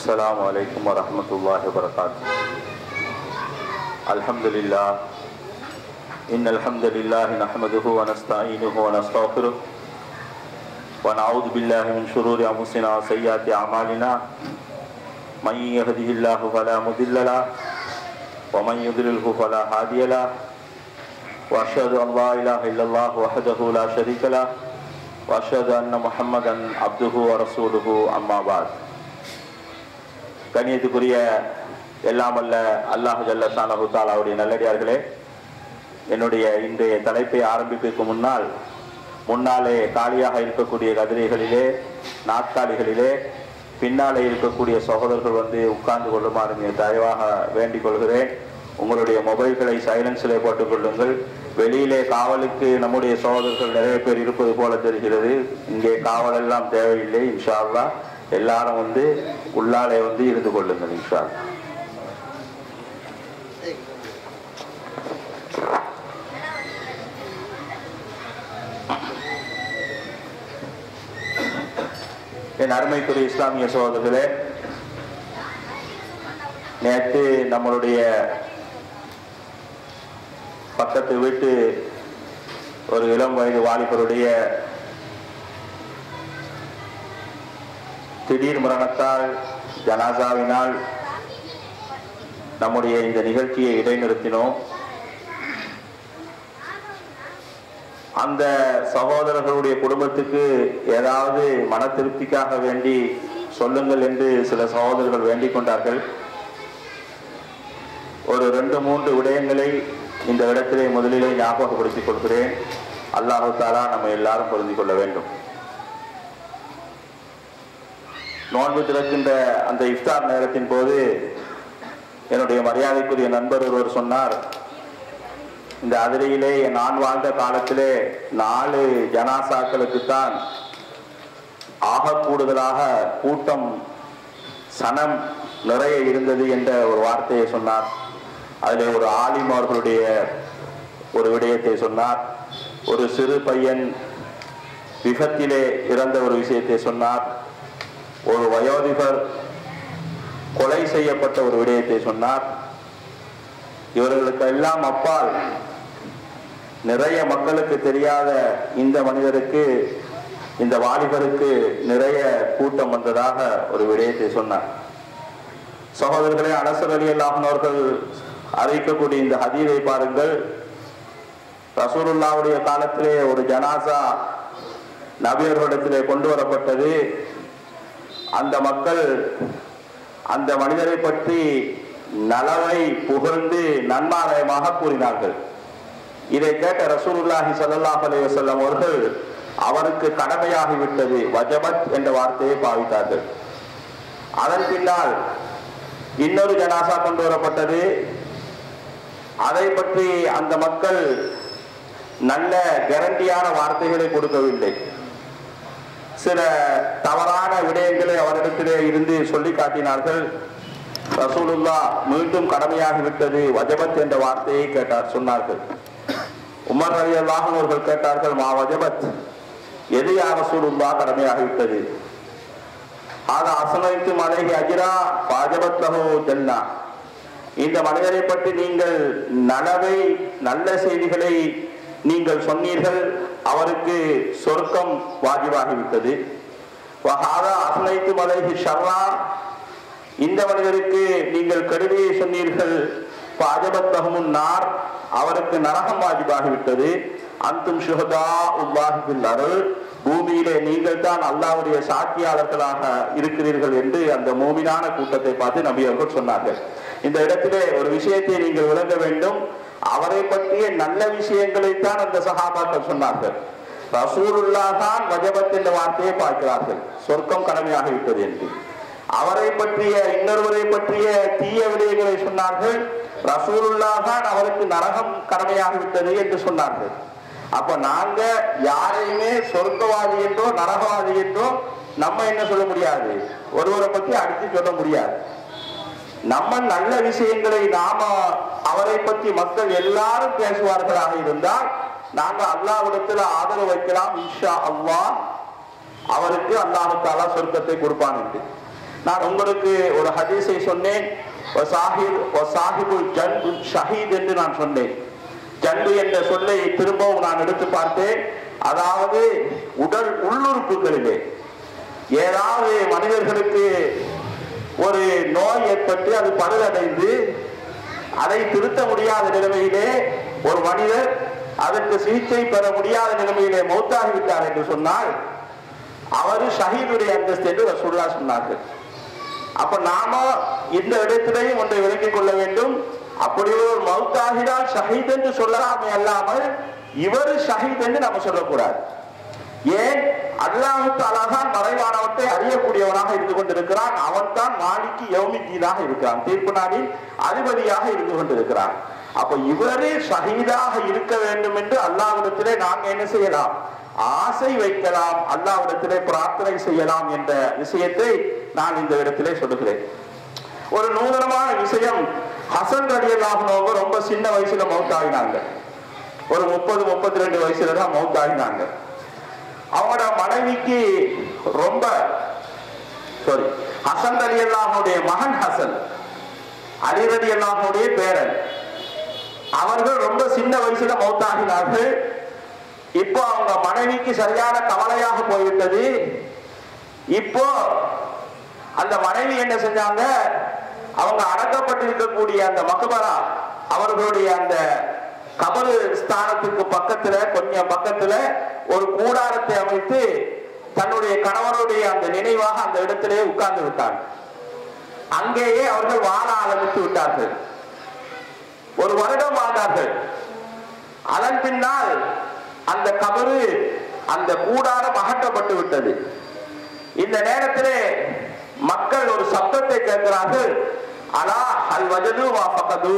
السلام عليكم ورحمة الله وبركاته الحمد لله إن الحمد لله نحمده ونستعينه ونستغفره ونعوذ بالله من شرور أنفسنا وسيئات أعمالنا من يهده الله فلا مضل له ومن يضلله فلا هادي له وأشهد أن لا إله إلا الله وحده لا شريك له وأشهد أن محمدا عبده ورسوله أما بعد கண்ணியத்துக்குரிய எல்லாம் அல்ல அல்லாஹ் ஜல்ல ஷானஹு தாலாவுடைய நல்லடியார்களே என்னுடைய இன்றைய தலைப்பை ஆரம்பிப்பதற்கு முன்னால் முன்னாலே காலியாக இருக்கக்கூடிய கதிரைகளிலே நாற்காலிகளிலே பின்னாலே இருக்கக்கூடிய சகோதரர்கள் வந்து உட்கார்ந்து கொள்ளுமாறு மிக தயவாக வேண்டிக் கொள்கிறேன் உங்களுடைய மொபைல்களை சைலன்ஸிலே போட்டுக் கொள்ளுங்கள் வெளியிலே காவலுக்கு நம்முடைய சகோதரர்கள் நிறைய பேர் இருப்பது போல தெரிகிறது இங்கே காவல் எல்லாம் தேவையில்லை இன்ஷா அல்லாஹ் எல்லாரும் வந்து உள்ளாலே வந்து இருந்து கொள்ளுங்கள் இன்ஷா அல்லாஹ். என் அருமைக்குரிய இஸ்லாமிய சகோதரர்களே நேற்று நம்மளுடைய பக்கத்து வீட்டு ஒரு இளம் வயது வாலிபருடைய திடீர் மரணத்தால் ஜனாசாவினால் நம்முடைய இந்த நிகழ்ச்சியை இடைநிறுத்தினோம் அந்த சகோதரர்களுடைய குடும்பத்துக்கு ஏதாவது மன திருப்திக்காக வேண்டி சொல்லுங்கள் என்று சில சகோதரர்கள் வேண்டிக் கொண்டார்கள் ஒரு ரெண்டு மூன்று விடயங்களை இந்த இடத்திலே முதலிலே ஞாபகப்படுத்திக் கொள்கிறேன் அல்லாஹு தாலா நம்ம எல்லாரும் பொருந்தி கொள்ள வேண்டும் நோன்பு திறக்கின்ற அந்த இஃப்தார் நேரத்தின் போது என்னுடைய மரியாதைக்குரிய நண்பர் ஒருவர் சொன்னார் இந்த அதிரையிலே நான் வாழ்ந்த காலத்திலே நாலு ஜனாசாக்களுக்குத்தான் ஆக கூடுதலாக கூட்டம் சனம் நிறைய இருந்தது என்ற ஒரு வார்த்தையை சொன்னார் அதிலே ஒரு ஆலிம் அவர்களுடைய ஒரு விடயத்தை சொன்னார் ஒரு சிறு பையன் விபத்திலே இறந்த ஒரு விஷயத்தை சொன்னார் ஒரு வயோதிபர் கொலை செய்யப்பட்ட ஒரு விடயத்தை சொன்னார் இவர்களுக்கு எல்லாம் அப்பால் நிறைய மக்களுக்கு தெரியாத இந்த மனிதருக்கு இந்த வாலிபருக்கு நிறைய கூட்டம் வந்ததாக ஒரு விடயத்தை சொன்னார் சகோதரர்களே அனசர் அலி அல்லாஹர்கள் அறிவிக்கக்கூடிய இந்த ஹதீரை பாருங்கள் ரசூலுல்லாவுடைய காலத்திலே ஒரு ஜனாசா நபியர்களிடத்திலே கொண்டு வரப்பட்டது அந்த மக்கள் அந்த மனிதரை பற்றி நலவை புகழ்ந்து நன்மாராயமாக கூறினார்கள் இதை கேட்ட ரசூலுல்லாஹி ஸல்லல்லாஹு அலைஹி வஸல்லம் அவர்கள் அவருக்கு கடமையாகிவிட்டது வஜபத் என்ற வார்த்தையை பாவித்தார்கள் அதன் பின்னால் இன்னொரு ஜனாசா கொண்டு வரப்பட்டது அதை பற்றி அந்த மக்கள் நல்ல கேரண்டியான வார்த்தைகளை கொடுக்கவில்லை சில தவறான விடயங்களை அவரிடத்திலே இருந்து சொல்லி காட்டினார்கள் ரசூலுல்லா மீண்டும் கடமையாகிவிட்டது வஜபத் என்ற வார்த்தையை கேட்டார் சொன்னார்கள் உமர் அலி அல்லாஹன் அவர்கள் கேட்டார்கள் மா வஜபத் எது யா ரசூலுல்லா கடமையாகிவிட்டது ஆக அசனைத்து மலைகி அஜிரா பாஜபத் லஹு ஜன்னா இந்த மனிதரை பற்றி நீங்கள் நலவை நல்ல செய்திகளை நீங்கள் சொன்னீர்கள் அவருக்கு சொர்க்கம் வாஜிபாகிவிட்டது வஹாதா அசனைத்து மலைஹி ஷர்ரா இந்த மனிதருக்கு நீங்கள் கெடுதியை சொன்னீர்கள் பாஜபத்தகமுன் நார் அவருக்கு நரகம் வாஜிபாகிவிட்டது அந்தும் சுகதா உல்லாஹிபில் அருள் பூமியிலே நீங்கள் தான் அல்லாவுடைய சாட்சியாளர்களாக இருக்கிறீர்கள் என்று அந்த மூமினான கூட்டத்தை பார்த்து நபி அவர்கள் சொன்னார்கள் இந்த இடத்திலே ஒரு விஷயத்தை நீங்கள் விளங்க வேண்டும் அவரை பற்றிய நல்ல விஷயங்களைத்தான் அந்த சகாபாக்கள் சொன்னார்கள் ரசூலுல்லா தான் வஜபத் என்ற வார்த்தையை பார்க்கிறார்கள் சொர்க்கம் கடமையாகிவிட்டது என்று அவரை பற்றிய இன்னொருவரை பற்றிய தீய விடயங்களை சொன்னார்கள் ரசூலுல்லா தான் அவருக்கு நரகம் கடமையாகிவிட்டது என்று சொன்னார்கள் அப்ப நாங்க யாரையுமே சொர்க்கவாதி என்றோ நரகவாதி என்றோ நம்ம என்ன சொல்ல முடியாது ஒருவரை பற்றி அடித்து சொல்ல முடியாது நம்ம நல்ல விஷயங்களை நாம அவரை பற்றி மக்கள் எல்லாரும் பேசுவார்களாக இருந்தால் நாங்க அல்லாவிடத்துல ஆதரவு வைக்கலாம் இன்ஷா அல்லாஹ் அவருக்கு அல்லாஹு தாலா சொர்க்கத்தை கொடுப்பான் என்று நான் உங்களுக்கு ஒரு ஹதீஸை சொன்னேன் "வ சாஹிப் வ சாஹிபுல் ஜன்பு ஷஹீத் என்று நான் சொன்னேன் ஜன்பு என்ற சொல்லை திரும்பவும் நான் எடுத்து பார்த்தேன் அதாவது உடல் உள்ளுறுப்புகளிலே ஏதாவது மனிதர்களுக்கு ஒரு நோய் ஏற்பட்டு அது பழுதடைந்து அதை திருத்த முடியாத நிலைமையிலே ஒரு மனிதர் அதற்கு சிகிச்சை பெற முடியாத நிலைமையிலே மௌத்தாகிவிட்டார் என்று சொன்னால் அவர் ஷஹீதுடைய அந்தஸ்து என்று ரசூல்லா சொன்னார்கள் அப்ப நாம இந்த இடத்திலேயும் ஒன்றை விளங்கிக் கொள்ள வேண்டும் அப்படி ஒரு மௌத்தாகினால் ஷஹீத் என்று சொல்லலாமே அல்லாமல் இவர் ஷஹீத் என்று நம்ம சொல்லக்கூடாது ஏன் அல்லாஹு அழகான் மறைவானவற்றை அறியக்கூடியவனாக இருந்து கொண்டிருக்கிறான் அவன் தான் மாலிக்கு யௌமித்தீனாக இருக்கிறான் தீர்ப்பு நாளின் அதிபதியாக இருந்து கொண்டிருக்கிறான் அப்ப இவரே ஷஹீதாக இருக்க வேண்டும் என்று அல்லாவிடத்திலே நாங்க என்ன செய்யலாம் ஆசை வைக்கலாம் அல்லாவிடத்திலே பிரார்த்தனை செய்யலாம் என்ற விஷயத்தை நான் இந்த இடத்திலே சொல்லுகிறேன் ஒரு நூதனமான விஷயம் ஹசன் ரலியல்லாஹுனவங்க ரொம்ப சின்ன வயசுல மௌத்தாகினாங்க ஒரு முப்பது முப்பத்தி ரெண்டு வயசுல தான் மௌத்தாகினாங்க அவங்களோட மனைவிக்கு ரொம்ப சாரி ஹசன் அலி அல்லாஹுடைய மகன் ஹசன் அலி அலி அல்லாஹுடைய பேரன் அவர்கள் ரொம்ப சின்ன வயசுல மௌத்தாகினார்கள் இப்போ அவங்க மனைவிக்கு சரியான கவலையாக போய்விட்டது இப்போ அந்த மனைவி என்ன செஞ்சாங்க அவங்க அடக்கப்பட்டிருக்கக்கூடிய அந்த மகபரா அவர்களுடைய அந்த கபரு ஸ்தானத்துக்கு பக்கத்துல கொஞ்சம் பக்கத்துல ஒரு கூடாரத்தை அமைத்து தன்னுடைய கணவருடைய அந்த நினைவாக அந்த இடத்திலே உட்கார்ந்து விட்டார் அங்கேயே அவர்கள் வாழ ஆரம்பித்து விட்டார்கள் ஒரு வருடம் வாழ்ந்தார்கள் அதன் பின்னால் அந்த கபரு அந்த கூடாரம் அகற்றப்பட்டு விட்டது இந்த நேரத்திலே மக்கள் ஒரு சப்தத்தை கேட்கிறார்கள் அலா அல் வஜது வா ஃபகது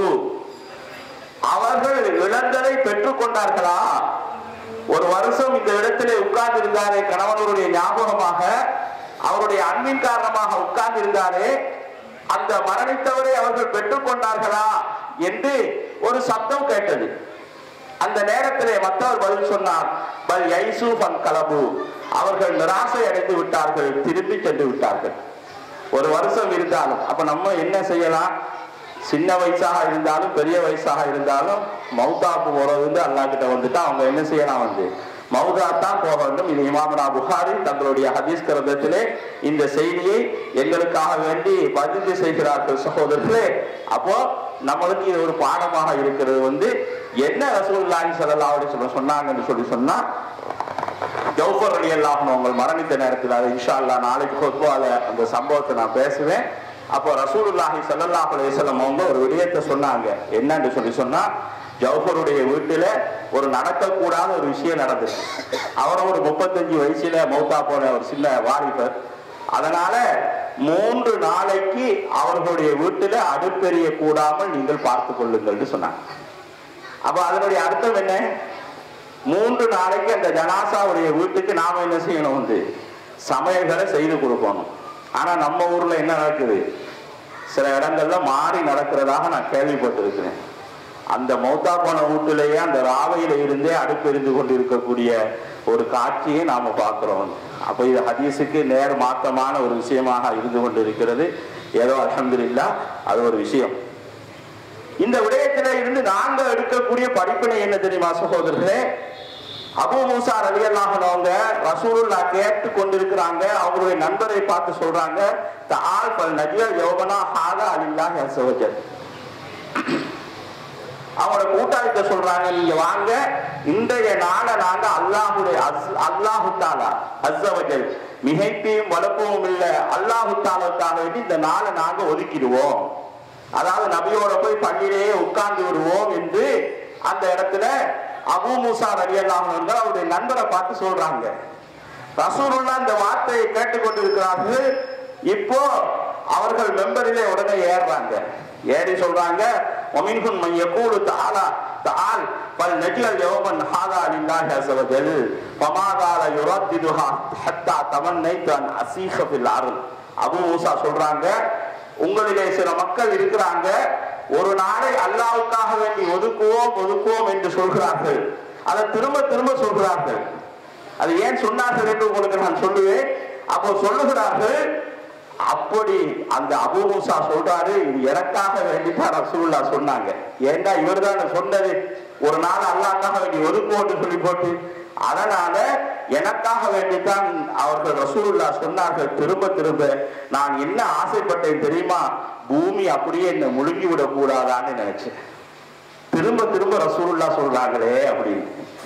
அவர்கள் இழந்ததை பெற்றுக் கொண்டார்களா ஒரு வருஷம் இந்த இடத்திலே உட்கார்ந்து இருந்தாரே கணவனுடைய ஞாபகமாக அவருடைய அன்பின் காரணமாக உட்கார்ந்து இருந்தாரே அந்த மரணித்தவரை அவர்கள் பெற்றுக் கொண்டார்களா என்று ஒரு சப்தம் கேட்டது அந்த நேரத்திலே மற்றவர் பதில் சொன்னார் பல் யைசு பன் கலபு அவர்கள் நிராசை அடைந்து விட்டார்கள் திரும்பி சென்று விட்டார்கள் ஒரு வருஷம் இருந்தாலும் அப்ப நம்ம என்ன செய்யலாம் சின்ன வயசாக இருந்தாலும் பெரிய வயசாக இருந்தாலும் மௌதாப்பு போறது வந்து அல்லா கிட்ட வந்துட்டு அவங்க என்ன செய்யலாம் வந்து மௌதா தான் போக வேண்டும் இது இமாமனா புகாரி தங்களுடைய ஹதீஸ் கிரந்தத்திலே இந்த செய்தியை எங்களுக்காக வேண்டி பதிவு செய்கிறார்கள் சகோதரர்களே அப்போ நம்மளுக்கு இது ஒரு பாடமாக இருக்கிறது வந்து என்ன ரசூலுல்லாஹி ஸல்லல்லாஹு அலைஹி வஸல்லம் சொன்னாங்கன்னு சொல்லி சொன்னா ஜௌஃபர் அலி அல்லாஹ் அவங்க மரணித்த நேரத்தில் அது இன்ஷா அல்லாஹ் நாளைக்கு கொத்வால அந்த சம்பவத்தை நான் பேசுவேன் அப்போ ரசூலுல்லாஹி ஸல்லல்லாஹு அலைஹி வஸல்லம் அவங்க ஒரு விடயத்தை சொன்னாங்க என்னன்னு சொல்லி சொன்னா ஜௌஃபருடைய வீட்டுல ஒரு நடக்கக்கூடாத ஒரு விஷயம் நடந்துச்சு அவர் ஒரு முப்பத்தஞ்சு வயசுல மௌத்தா போன ஒரு சின்ன வாலிபர் அதனால மூன்று நாளைக்கு அவர்களுடைய வீட்டுல அடுப்பெரிய கூடாமல் நீங்கள் பார்த்து கொள்ளுங்கள்னு சொன்னாங்க அப்ப அதனுடைய அர்த்தம் என்ன மூன்று நாளைக்கு அந்த ஜனாசாவுடைய வீட்டுக்கு நாம என்ன செய்யணும் வந்து சமையல்களை செய்து கொடுக்கணும் ஆனா நம்ம ஊர்ல என்ன நடக்குது சில இடங்கள்ல மாறி நடக்கிறதாக நான் கேள்விப்பட்டிருக்கிறேன் அந்த மௌத்தா போன வீட்டிலேயே அந்த ராவையில இருந்தே அடுப்பு எரிந்து கொண்டு இருக்கக்கூடிய ஒரு காட்சியை நாம பார்க்கிறோம் அப்ப இது ஹதீஸுக்கு நேர் மாற்றமான ஒரு விஷயமாக இருந்து கொண்டு இருக்கிறது ஏதோ அல்ஹம்துலில்லாஹ் அது ஒரு விஷயம் இந்த விடயத்தில இருந்து நாங்க எடுக்கக்கூடிய படிப்பினை என்ன தெரியுமா சகோதரர்களே அபு மூசா ரலி அல்லாஹனவங்க ரசூலுல்லா கேட்டு கொண்டிருக்கிறாங்க அவங்களுடைய நண்பரை பார்த்து சொல்றாங்க தால் பல் நஜியல் யோபனா ஹாதா அலில்லாஹ் அசவஜல் அவங்களோட கூட்டாளிட்ட சொல்றாங்க நீங்க வாங்க இன்றைய நாளை நாங்க அல்லாஹுடைய அஸ்- அல்லாஹு தாலா அஸ்ஸவஜல் மிகைப்பையும் வளர்ப்பவும் இல்ல அல்லாஹு தாலாவுக்காக வேண்டி இந்த நாளை நாங்க ஒதுக்கிடுவோம் அதாவது நபியோட போய் பள்ளியிலேயே உட்கார்ந்து விடுவோம் என்று அந்த இடத்துல அபூ மூசா ரலியல்லாஹு அன்ஹு அவருடைய நண்பரை பார்த்து சொல்றாங்க ரசூலுல்லா இந்த வார்த்தையை கேட்டுக்கொண்டிருக்கிறார்கள் இப்போ அவர்கள் மெம்பரிலே உடனே ஏறுறாங்க ஏறி சொல்றாங்க ஒமின்குன் மைய கூடு தாலா தால் பல் நெஜ்லல் யௌமன் ஹாதா லில்லாஹி அஸ்ஸ வஜல் ஃபமாதால யுரத்திதுஹா ஹத்தா தமன்னைத்து அன் அசீஹ ஃபில் அர்ல் அபூ மூசா சொல்றாங்க உங்களிலே சில மக்கள் இருக்கிறாங்க ஒரு நாளை அல்லாவுக்காக வேண்டி ஒதுக்குவோம் ஒதுக்குவோம் என்று சொல்கிறார்கள் அதை திரும்ப திரும்ப சொல்கிறார்கள் அது ஏன் சொன்னார்கள் என்று உங்களுக்கு நான் சொல்லுவேன் அப்போ சொல்லுகிறார்கள் அப்போ இப்படி அந்த அபூ மூசா சொல்றாரு இது எனக்காக வேண்டிதான் ரசூல்லா சொன்னாங்க ஏண்டா இவர் தான் சொன்னது ஒரு நாள் அல்லாக்காக வேண்டி ஒதுக்குவோன்னு சொல்லி போட்டு அதனால எனக்காக வேண்டித்தான் அவர்கள் ரசூலுல்லா சொன்னார்கள் திரும்ப திரும்ப நான் என்ன ஆசைப்பட்டேன் தெரியுமா பூமி அப்படியே என்னை முழுங்கி விடக் கூடாதான்னு நினைச்சேன் திரும்ப திரும்ப ரசூலுல்லா சொல்றாங்களே அப்படின்னு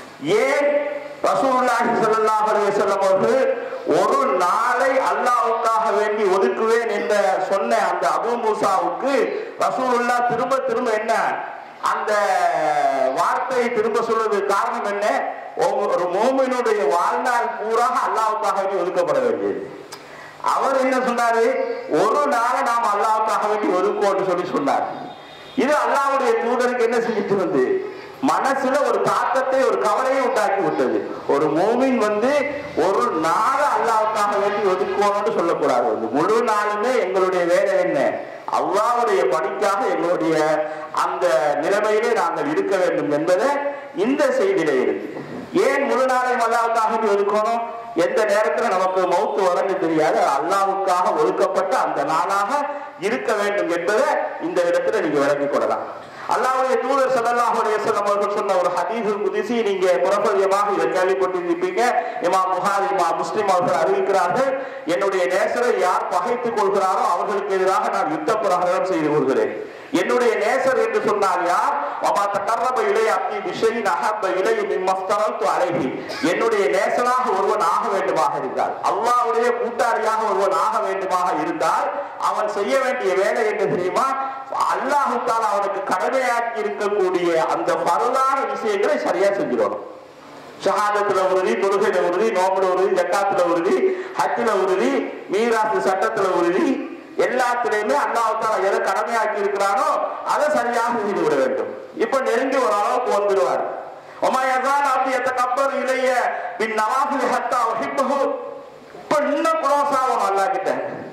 ஏன் ரசூலுல்லாஹி ஸல்லல்லாஹு அலைஹி வஸல்லம் அவர்கள் ஒரு நாளை அல்லாஹ்வுக்காக வேண்டி ஒதுக்குவேன் என்ற சொன்ன அந்த அபூ மூசாவுக்கு ரசூலுல்லா திரும்ப திரும்ப என்ன அந்த வார்த்தையை திரும்ப சொல்றது காரணம் என்ன ஒரு மோமினுடைய வாழ்நாள் பூரா அல்லாஹ்வுக்காக வேண்டி ஒதுக்கப்பட வேண்டியது அவர் என்ன சொன்னாரு ஒரு நாளை நாம் அல்லாஹ்வுக்காக வேண்டி ஒதுக்குவோம்னு சொல்லி சொன்னார் இது அல்லாஹ்வுடைய தூதருக்கு என்ன செஞ்சுட்டு வந்து மனசுல ஒரு தாக்கத்தை ஒரு கவலையை உண்டாக்கி விட்டது ஒரு மூமின் வந்து ஒரு நாள் அல்லாஹ்வுக்காக வேண்டி ஒதுக்குவோம்னு சொல்லக்கூடாது வந்து முழு நாளுமே எங்களுடைய வேலை என்ன அல்லாஹ்வுடைய பணிக்காக எங்களுடைய அந்த நிலைமையிலே நாங்கள் இருக்க வேண்டும் என்பதை இந்த செய்தியிலே இருக்கு ஏன் முழு நாளையும் அல்லாவுக்காக வேண்டி ஒதுக்கணும் எந்த நேரத்துல நமக்கு மௌத்து வரன்னு தெரியாது அல்லாவுக்காக ஒதுக்கப்பட்ட அந்த நாளாக இருக்க வேண்டும் என்பதை இந்த இடத்துல நீங்க விளங்கிக் கொள்ளலாம் அல்லாஹ்வுடைய தூதர் ஸல்லல்லாஹு அலைஹி வஸல்லம் அவர்கள் சொன்ன ஒரு ஹதீஸுல் குதிசி நீங்க புறப்பதியமாக இதை கேள்விப்பட்டிருப்பீங்க இமாம் புகாரி இமாம் முஸ்லிம் அவர்கள் அறிவிக்கிறார்கள் என்னுடைய நேசரை யார் பகைத்துக் கொள்கிறாரோ அவர்களுக்கு எதிராக நான் யுத்த பிரகடனம் செய்து கொள்கிறேன் என்னுடைய நேசர் என்று சொன்னால் யார் வமா தகர்ரப இலை அப்தி விஷயின் அஹப்ப இலை மிம்மஸ்தரத்து அலைஹி என்னுடைய நேசனாக ஒருவன் ஆக வேண்டுமாக இருந்தால் அல்லாஹ்வுடைய கூட்டாளியாக ஒருவன் ஆக வேண்டுமாக இருந்தால் அவன் செய்ய வேண்டிய வேலை என்ன தெரியுமா அல்லாஹு தாலா அவனுக்கு கடமையாக்கி இருக்கக்கூடிய அந்த பரலான விஷயங்களை சரியா செஞ்சிடணும் ஷஹாதத்துல உறுதி தொழுகையில உறுதி நோம்புல உறுதி ஜக்காத்துல உறுதி ஹஜ்ல உறுதி மீராசு சட்டத்துல உறுதி எல்லாத்திலையுமே அல்லாஹால எதை கடமையாக்கி இருக்கிறானோ அதை சரியாக செய்து விட வேண்டும் இப்ப நெருங்கி ஒரு அளவுக்கு வந்துடுவார் ஒமாயதான் அப்படி எத்த கப்பர் இளைய பின் நவாபில் ஹத்தா வகிப்பகு இப்ப இன்னும் குரோஸ் ஆகும் அல்லா கிட்ட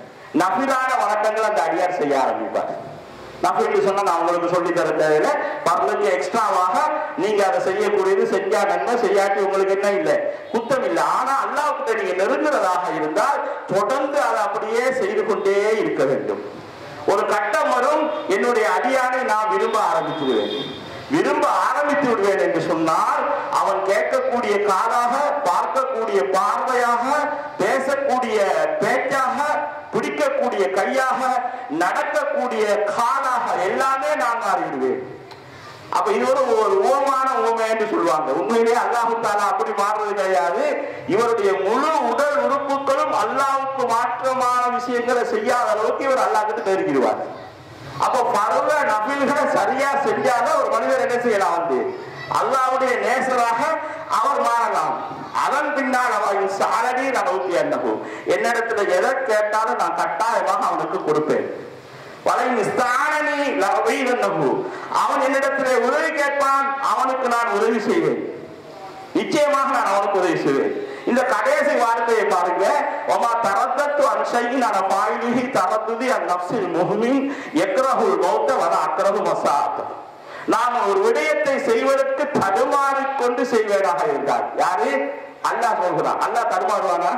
நபிலான வணக்கங்களை அந்த அடியார் செய்ய ஆரம்பிப்பார் நபின்னு சொன்னா நான் உங்களுக்கு சொல்லி தர தேவையில்ல பர்லுக்கு எக்ஸ்ட்ராவாக நீங்க அதை செய்யக்கூடியது செஞ்சா நன்மை செய்யாட்டி உங்களுக்கு என்ன இல்லை குத்தம் இல்லை ஆனா அல்லாஹ்கிட்ட நீங்க நெருங்குறதாக இருந்தால் தொடர்ந்து அதை அப்படியே செய்து கொண்டே இருக்க வேண்டும் ஒரு கட்டம் வரும் என்னுடைய அடியானை நான் விரும்ப ஆரம்பித்துடுவேன் விரும்ப ஆரம்பித்து விடுவேன் என்று சொன்னால் அவன் கேட்கக்கூடிய காதாக பார்க்கக்கூடிய பார்வையாக பேசக்கூடிய பேச்சாக பிடிக்கக்கூடிய கையாக நடக்கக்கூடிய காலாக எல்லாமே நான் மாறிவிடுவேன் அப்ப இது ஒரு ஒரு ஓமான ஓமை என்று சொல்லுவாங்க உண்மையிலேயே அல்லாஹு தாலா அப்படி மாறுறது கிடையாது இவருடைய முழு உடல் உறுப்புகளும் அல்லாஹ்வுக்கு மாற்றமான விஷயங்களை செய்யாத அளவுக்கு இவர் அல்லாஹ்கிட்ட நெருங்கிடுவார் அப்ப பருவ நபில்களை சரியா செஞ்சாதான் ஒரு மனிதர் என்ன செய்யலாம் வந்து அல்லாஹ்வுடைய நேசராக அவர் மாறலாம் அதன் பின்னால் அவன் சாலடி நகவுத்தி என்னகு என்னிடத்துல எதை கேட்டாலும் நான் கட்டாயமாக அவனுக்கு கொடுப்பேன் வலை நிஸ்தானி லவைதன்னகு அவன் என்னிடத்திலே உதவி கேட்பான் அவனுக்கு நான் உதவி செய்வேன் நிச்சயமாக நான் அவனுக்கு உதவி செய்வேன் இந்த கடைசி வார்த்தையை பாருங்க ஒமா தரத்தத்து அன்சையின் அன பாயிலிஹி தரத்துதி அன் நப்சில் முஹ்மின் எக்ரஹுல் மௌத்த வர அக்ரஹு மசாத் நான் ஒரு விடயத்தை செய்வதற்கு தடுமாறிக் கொண்டு செய்வேனாக இருந்தார் யாரு அல்லாஹ் சொல்கிறான் அல்லாஹ் தடுமாறுவானா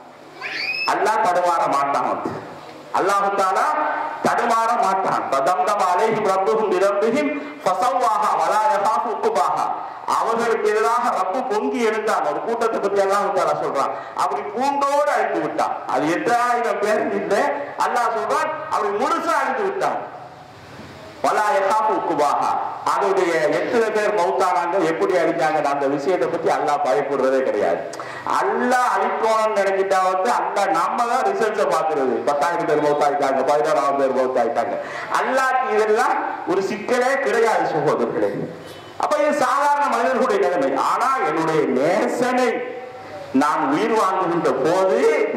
அல்லாஹ் தடுமாற மாட்டான் அல்லாஹு தாலா தடுமாற மாட்டான் பதம்தம் அலைஹிம் ரப்புஹும் பிரப்பிஹிம் ஃபசவ்வாஹா வலா யஹாஃபு உக்குபாஹா அவர்களுக்கு எதிராக ரப்பு பொங்கி எழுந்தான் ஒரு கூட்டத்தை பத்தி அல்லாஹ் தாலா சொல்றான் அப்படி பூண்டோடு அழித்து விட்டான் அது எத்தனாயிரம் பேர் இல்லை அல்லாஹ் சொல்றான் அப்படி முழுசா அழித்து விட்டான் வலா யஹாஃபு உக்குபாஹா அதோடைய எத்தனை பேர் மௌத்தானாங்க எப்படி அழிஞ்சாங்க அந்த விஷயத்தை பத்தி அல்லாஹ் பயப்படுறதே கிடையாது அல்லாஹ் அழிக்கணும்னு நினைக்கிட்டா வந்து அல்லாஹ் நம்ம தான் ரிசல்ட்ஸை பாக்குறது பத்தாயிரம் பேர் மௌத்தாயிட்டாங்க பதினாறாயிரம் பேர் மௌத்தாயிட்டாங்க அல்லாஹ்க்கு இதெல்லாம் ஒரு சிக்கலே கிடையாது சகோதரர்களே அப்ப இது சாதாரண மனிதர்களுடைய நிலைமை ஆனா என்னுடைய நேசனை நான் உயிர் வாங்குகின்ற போது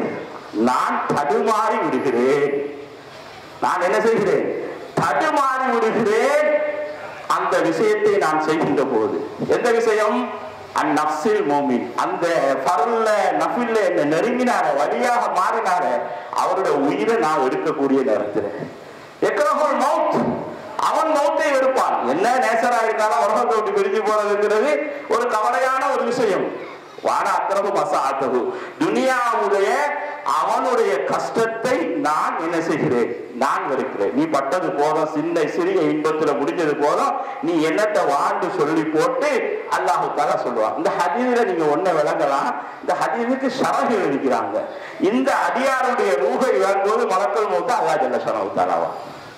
நான் தடுமாறி விடுகிறேன் நான் என்ன செய்கிறேன் தடுமாறி விடுகிறேன் அந்த விஷயத்தை நான் செய்கின்ற போது எந்த விஷயம் அந்நப்சில் மோமின் அந்த பருள்ல நஃபில்ல என்ன நெருங்கினார வழியாக மாறினார அவருடைய உயிரை நான் எடுக்கக்கூடிய நேரத்தில் எக்கரகோல் மவுத் அவன் மௌத்தை வெறுப்பான் என்ன நேசரா இருந்தாலும் உலகத்தை விட்டு பிரிஞ்சு போறதுங்கிறது ஒரு கவலையான ஒரு விஷயம் வான அக்கிரம மசாத்தகு துனியாவுடைய அவனுடைய கஷ்டத்தை நான் என்ன செய்கிறேன் நான் வெறுக்கிறேன் நீ பட்டது போதும் சின்ன சிறிய இன்பத்துல முடிஞ்சது போதும் நீ என்னத்தை வாண்டு சொல்லி போட்டு அல்லாஹு தாலா சொல்லுவான் இந்த ஹதீதுல நீங்க ஒண்ணு விளங்கலாம் இந்த ஹதீதுக்கு ஷரகு எழுதிக்கிறாங்க இந்த அடியாருடைய ரூகை வாங்குவது மலக்கள் மூத்த அல்லா ஜல்ல ஷரவு தாலாவா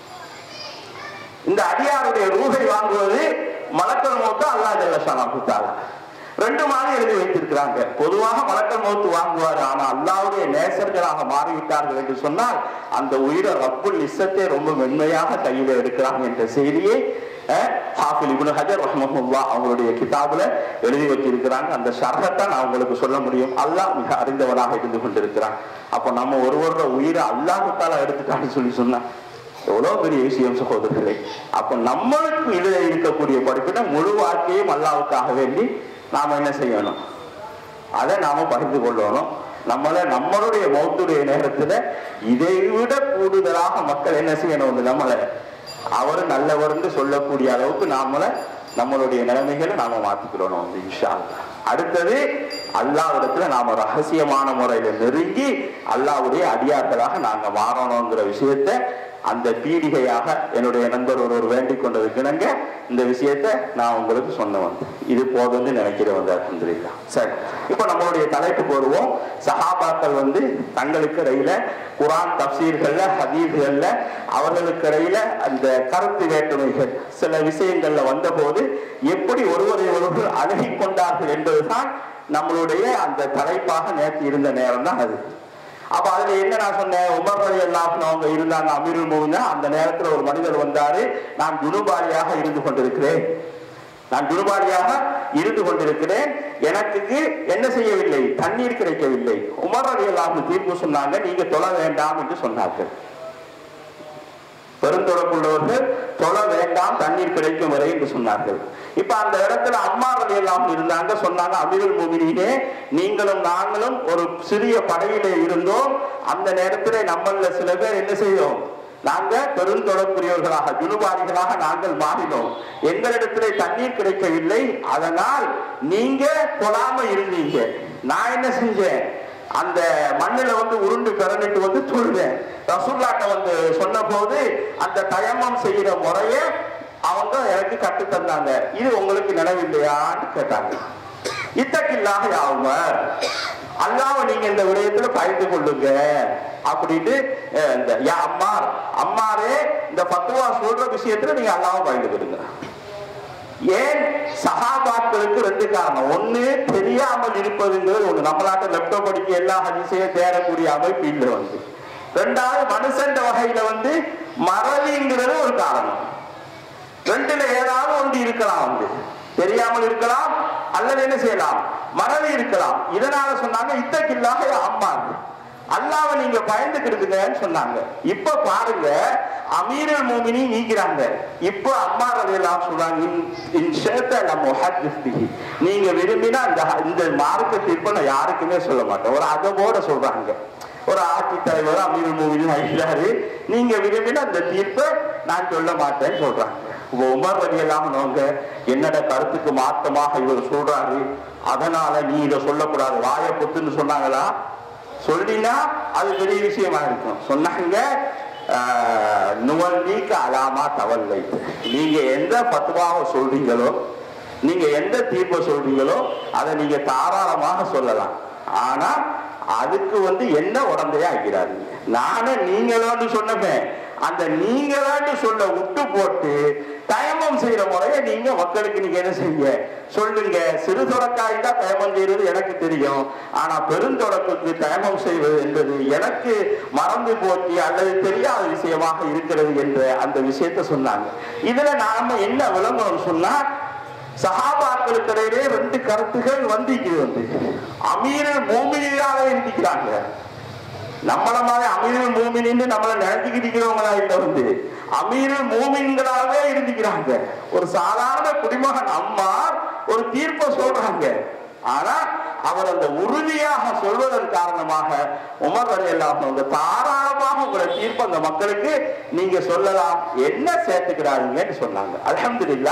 இந்த அடியாருடைய ரூகை வாங்குவது மலக்கல் மௌத்து அல்லா ஜல்ல ஷரவு தாலா ரெண்டு மாதிரி எழுதி வைத்திருக்கிறாங்க பொதுவாக மலக்கல் மௌத்து வாங்குவார் ஆனா அல்லாவுடைய நேசர்களாக மாறிவிட்டார்கள் என்று சொன்னால் அந்த உயிரை ரப்புல் இஸ்ஸத்தை ரொம்ப மென்மையாக கையில எடுக்கிறாங்க என்ற செய்தியை அஹ், ஹாஃபில் இப்னு ஹஜர் ரஹ்மஹுல்லா அவங்களுடைய கிதாபுல எழுதி வச்சிருக்கிறாங்க அந்த ஷர்ஹத்தை நான் உங்களுக்கு சொல்ல முடியும் அல்லாஹ் மிக அறிந்தவனாக இருந்து கொண்டிருக்கிறான் அப்போ நம்ம ஒருவரோட உயிரை அல்லாஹுத்தாலா எடுத்துட்டான்னு சொல்லி சொன்னா எவ்வளவு பெரிய விஷயம் சகோதரர்களே அப்ப நம்மளுக்கு இதுல இருக்கக்கூடிய படிப்பின முழு வாழ்க்கையும் அல்லாவுக்காக வேண்டி நாம என்ன செய்யணும் அதை நாம பகிர்ந்து கொள்ளணும் நம்மள நம்மளுடைய மௌத்துடைய நேரத்துல இதை விட கூடுதலாக மக்கள் என்ன செய்யணும் வந்து நம்மளை அவர் நல்லவர்னு சொல்லக்கூடிய அளவுக்கு நாமள நம்மளுடைய நிலைமைகளை நாம மாத்திக்கிறோம் வந்து இன்ஷா அல்லாஹ். அடுத்தது அல்லாவிடத்துல நாம ரகசியமான முறையில நெருங்கி அல்லாவுடைய அடியார்களாக நாங்க மாறணுங்கிற விஷயத்தை அந்த பீடிகையாக என்னுடைய நண்பர் ஒருவர் வேண்டிக் கொண்டதுக்கு இணங்க இந்த விஷயத்தை நான் உங்களுக்கு சொன்ன வந்தேன் இது போதும்னு நினைக்கிறேன் வந்து அல்ஹம்துலில்லாஹ் சரி இப்போ நம்மளுடைய தலைப்புக்கு வருவோம் சஹாபாக்கள் வந்து தங்களுக்கு இடையில குரான் தப்சீர்கள்ல ஹதீஸ்கள்ல அவர்களுக்கு இடையில அந்த கருத்து வேற்றுமைகள் சில விஷயங்கள்ல வந்தபோது எப்படி ஒருவரை ஒருவர் அணுகிக் கொண்டார்கள் என்பதுதான் நம்மளுடைய அந்த தலைப்பாக நேற்று இருந்த நேரம் தான் அது அப்ப அதுல என்ன நான் சொன்னேன் உமர் அலி அல்லாஹ்னு அவங்க இருந்தாங்க அமீருல் மூமினா அந்த நேரத்துல ஒரு மனிதர் வந்தாரு நான் குருபாரியாக இருந்து கொண்டிருக்கிறேன் நான் குருபாரியாக இருந்து கொண்டிருக்கிறேன் எனக்கு என்ன செய்யவில்லை தண்ணீர் கிடைக்கவில்லை உமர் அலி அல்லாஹ் தீர்ப்பு சொன்னாங்க நீங்க தொழ வேண்டாம் என்று சொன்னார்கள் பெருந்தொடர்புள்ளவர்கள் தொழ வேண்டாம் தண்ணீர் கிடைக்கும் வரை என்று சொன்னார்கள் இப்ப அந்த இடத்துல அம்மா எல்லாம் இருந்தாங்க சொன்னாங்க அமீருல் முமினே நீங்களும் நாங்களும் ஒரு சிறிய படையிலே இருந்தோம் அந்த நேரத்திலே நம்மள சில பேர் என்ன செய்தோம் நாங்க பெருந்தொடர்புரியவர்களாக ஜுனுபாரிகளாக நாங்கள் மாறினோம் எங்களிடத்திலே தண்ணீர் கிடைக்கவில்லை அதனால் நீங்க தொழாம இருந்தீங்க நான் என்ன செஞ்சேன் அந்த மண்ணுல வந்து உருண்டு பிறந்துட்டு வந்து தொழுவேன் ரசூல்லாட்ட வந்து சொன்ன போது அந்த தயமம் செய்யற முறைய அவங்க எனக்கு கத்து தந்தாங்க இது உங்களுக்கு நினைவில்லையான்னு கேட்டாங்க இத்தக்கில்லாக யாவுமர் அல்லாம நீங்க இந்த விடயத்துல பயந்து கொள்ளுங்க அப்படின்ட்டு அஹ், இந்த யா அம்மார் அம்மாரே இந்த பத்துவா சொல்ற விஷயத்துல நீங்க அல்லாம பயந்து கொள்ளுங்க ஏன் சகாபாக்களுக்கு ரெண்டு காரணம் ஒண்ணு தெரியாமல் இருப்பதுங்கிறது ஒண்ணு நம்மளாட்ட லேப்டாப் படிக்க எல்லா ஹதீஸையும் தேடக்கூடிய அமைப்பு இல்லை வந்து ரெண்டாவது மனுஷன் வகையில வந்து மறதிங்கிறது ஒரு காரணம் ரெண்டுல ஏதாவது ஒன்று இருக்கலாம் வந்து தெரியாமல் இருக்கலாம் அல்லது என்ன செய்யலாம் மறதி இருக்கலாம் இதனால சொன்னாங்க இத்தக்கில்லாக அம்மா அல்லாவை நீங்க பயந்துக்கிடுங்கன்னு சொன்னாங்க இப்ப பாருங்க அமீரல் மூமினி நீக்கிறாங்க இப்ப அம்மா ரலியல்லாஹு சொல்றாங்க இன் இன் ஷேத்த ல முஹத்திஸ் பிஹி நீங்க விரும்பினா இந்த இந்த மார்க்க தீர்ப்பை நான் யாருக்குமே சொல்ல மாட்டேன் ஒரு அதவோட சொல்றாங்க ஒரு ஆட்சி தலைவர் அமீர் மூவிலும் ஆகிறாரு நீங்க விரும்பினா அந்த தீர்ப்பை நான் சொல்ல மாட்டேன்னு சொல்றாங்க இப்ப உமர் ரவி எல்லாம் நோங்க என்னோட கருத்துக்கு மாத்தமாக இவர் சொல்றாரு அதனால நீ இதை சொல்லக்கூடாது வாய புத்துன்னு சொன்னாங்களா சொல்லினா அது பெரிய விஷயமா இருக்கும் சொன்னாங்க ஆஹ், நுவல்லிக்கு அலாமா தவல்லை நீங்க எந்த பத்துவாவை சொல்றீங்களோ நீங்க எந்த தீர்ப்பை சொல்றீங்களோ அதை நீங்க தாராளமாக சொல்லலாம் ஆனா அதுக்கு வந்து என்ன உடந்தையா ஆக்கிறாருங்க நானே நீங்களோன்னு சொன்னேன் அந்த நீங்களான்னு சொல்ல விட்டு போட்டு தயமம் செய்யற முறைய நீங்க மக்களுக்கு நீங்க என்ன செய்ய சொல்லுங்க சிறு தொடக்காய் தான் தயமம் செய்யறது எனக்கு தெரியும் ஆனா பெருந்தொடக்குக்கு தயமம் செய்வது என்பது எனக்கு மறந்து போச்சு அல்லது தெரியாத விஷயமாக இருக்கிறது என்ற அந்த விஷயத்தை சொன்னாங்க இதுல நாம என்ன விளம்பரம் சொன்னா சஹாபாக்களுக்கு இடையிலே ரெண்டு கருத்துகள் வந்திக்குது வந்து அமீரல் மூமினியாக இருந்திக்கிறாங்க நம்மள மாதிரி அமீரல் மூமினின்னு நம்மள நினைச்சுக்கிட்டு இருக்கிறவங்களா இல்ல வந்து அமீரல் மூமின்களாகவே இருந்திக்கிறாங்க ஒரு சாதாரண குடிமகன் அம்மா ஒரு தீர்ப்பை சொல்றாங்க ஆனா அவர் அந்த உறுதியாக சொல்வதன் காரணமாக உமர் அலி அல்லாஹ் தாராளமாக உங்களை தீர்ப்பு அந்த மக்களுக்கு நீங்க சொல்லலாம் என்ன சேர்த்துக்கிறாருங்கன்னு சொன்னாங்க அல்ஹம்துலில்லாஹ்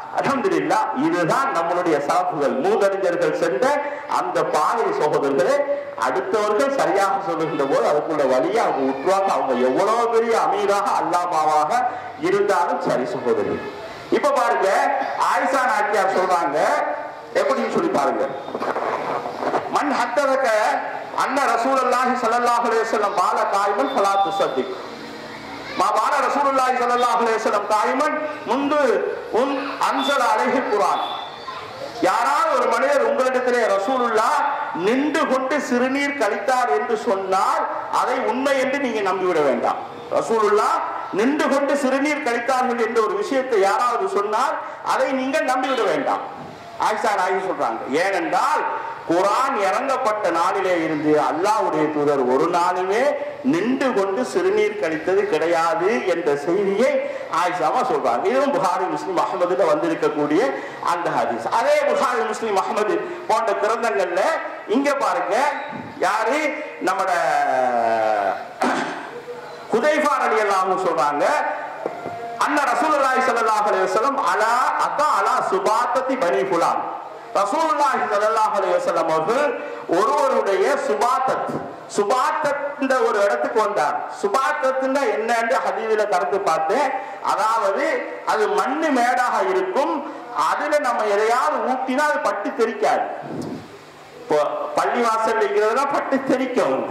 அல்ஹம்துலில்லாஹ் இதுதான் நம்மளுடைய சாப்புகள் மூதறிஞர்கள் சென்ற அந்த பாதை சகோதரர்களே அடுத்தவர்கள் சரியாக சொல்லுகின்ற போது அதுக்குள்ள வழியை அவங்க விட்டுருவாங்க அவங்க எவ்வளவு பெரிய அமீராக அல்லாமாவாக இருந்தாலும் சரி சகோதரி இப்ப பாருங்க ஆயிஷா நாச்சியார் சொல்றாங்க எப்படின்னு சொல்லி பாருங்க மண் ஹத்தரக்க அன்ன ரசூலுல்லாஹி ஸல்லல்லாஹு அலைஹி வஸல்லம் பால காயிமன் ஃபலா துஸத்திக் மா பால ரசூலுல்லாஹி ஸல்லல்லாஹு அலைஹி வஸல்லம் காயிமன் முந்து உன் அன்சல அலைஹி குர்ஆன் யாராவது ஒரு மனிதர் உங்களிடத்திலே ரசூலுல்லா நின்று கொண்டு சிறுநீர் கழித்தார் என்று சொன்னால் அதை உண்மை என்று நீங்க நம்பிவிட வேண்டாம் ரசூலுல்லா நின்று கொண்டு சிறுநீர் கழித்தார்கள் என்ற ஒரு விஷயத்தை யாராவது சொன்னால் அதை நீங்கள் நம்பிவிட வேண்டாம் ஆயிஷா நாயகி சொல்றாங்க ஏனென்றால் குரான் இறங்கப்பட்ட நாளிலே இருந்து அல்லாஹ்வுடைய தூதர் ஒரு நாளுமே நின்று கொண்டு சிறுநீர் கழித்தது கிடையாது என்ற செய்தியை ஆயிஷாமா சொல்றாங்க இதுவும் புகாரி முஸ்லிம் அகமதுல வந்திருக்கக்கூடிய அந்த ஹதீஸ் அதே புகாரி முஸ்லிம் அகமது போன்ற கிரந்தங்கள்ல இங்க பாருங்க யாரு நம்மட குதைஃபா ரலியல்லாஹு சொல்றாங்க அன்ன ரசூலுல்லாஹி ஸல்லல்லாஹு அலைஹி வஸல்லம் அலா அத்தா அலா சுபாத்தத்தி பனி ஃபுலான் ரசூலுல்லாஹி ஸல்லல்லாஹு அலைஹி வஸல்லம் அவர்கள் ஒருவருடைய சுபாத்தத் சுபாத்தத் ஒரு இடத்துக்கு வந்தார் சுபாத்தத்துன்னா என்னன்னு ஹதீதுல கருத்து பார்த்தேன் அதாவது அது மண்ணு மேடாக இருக்கும் அதுல நம்ம எதையாவது ஊட்டினா அது பட்டு தெரிக்காது இப்போ பள்ளி வாசல் இருக்கிறதுனா பட்டு தெரிக்கும் வந்து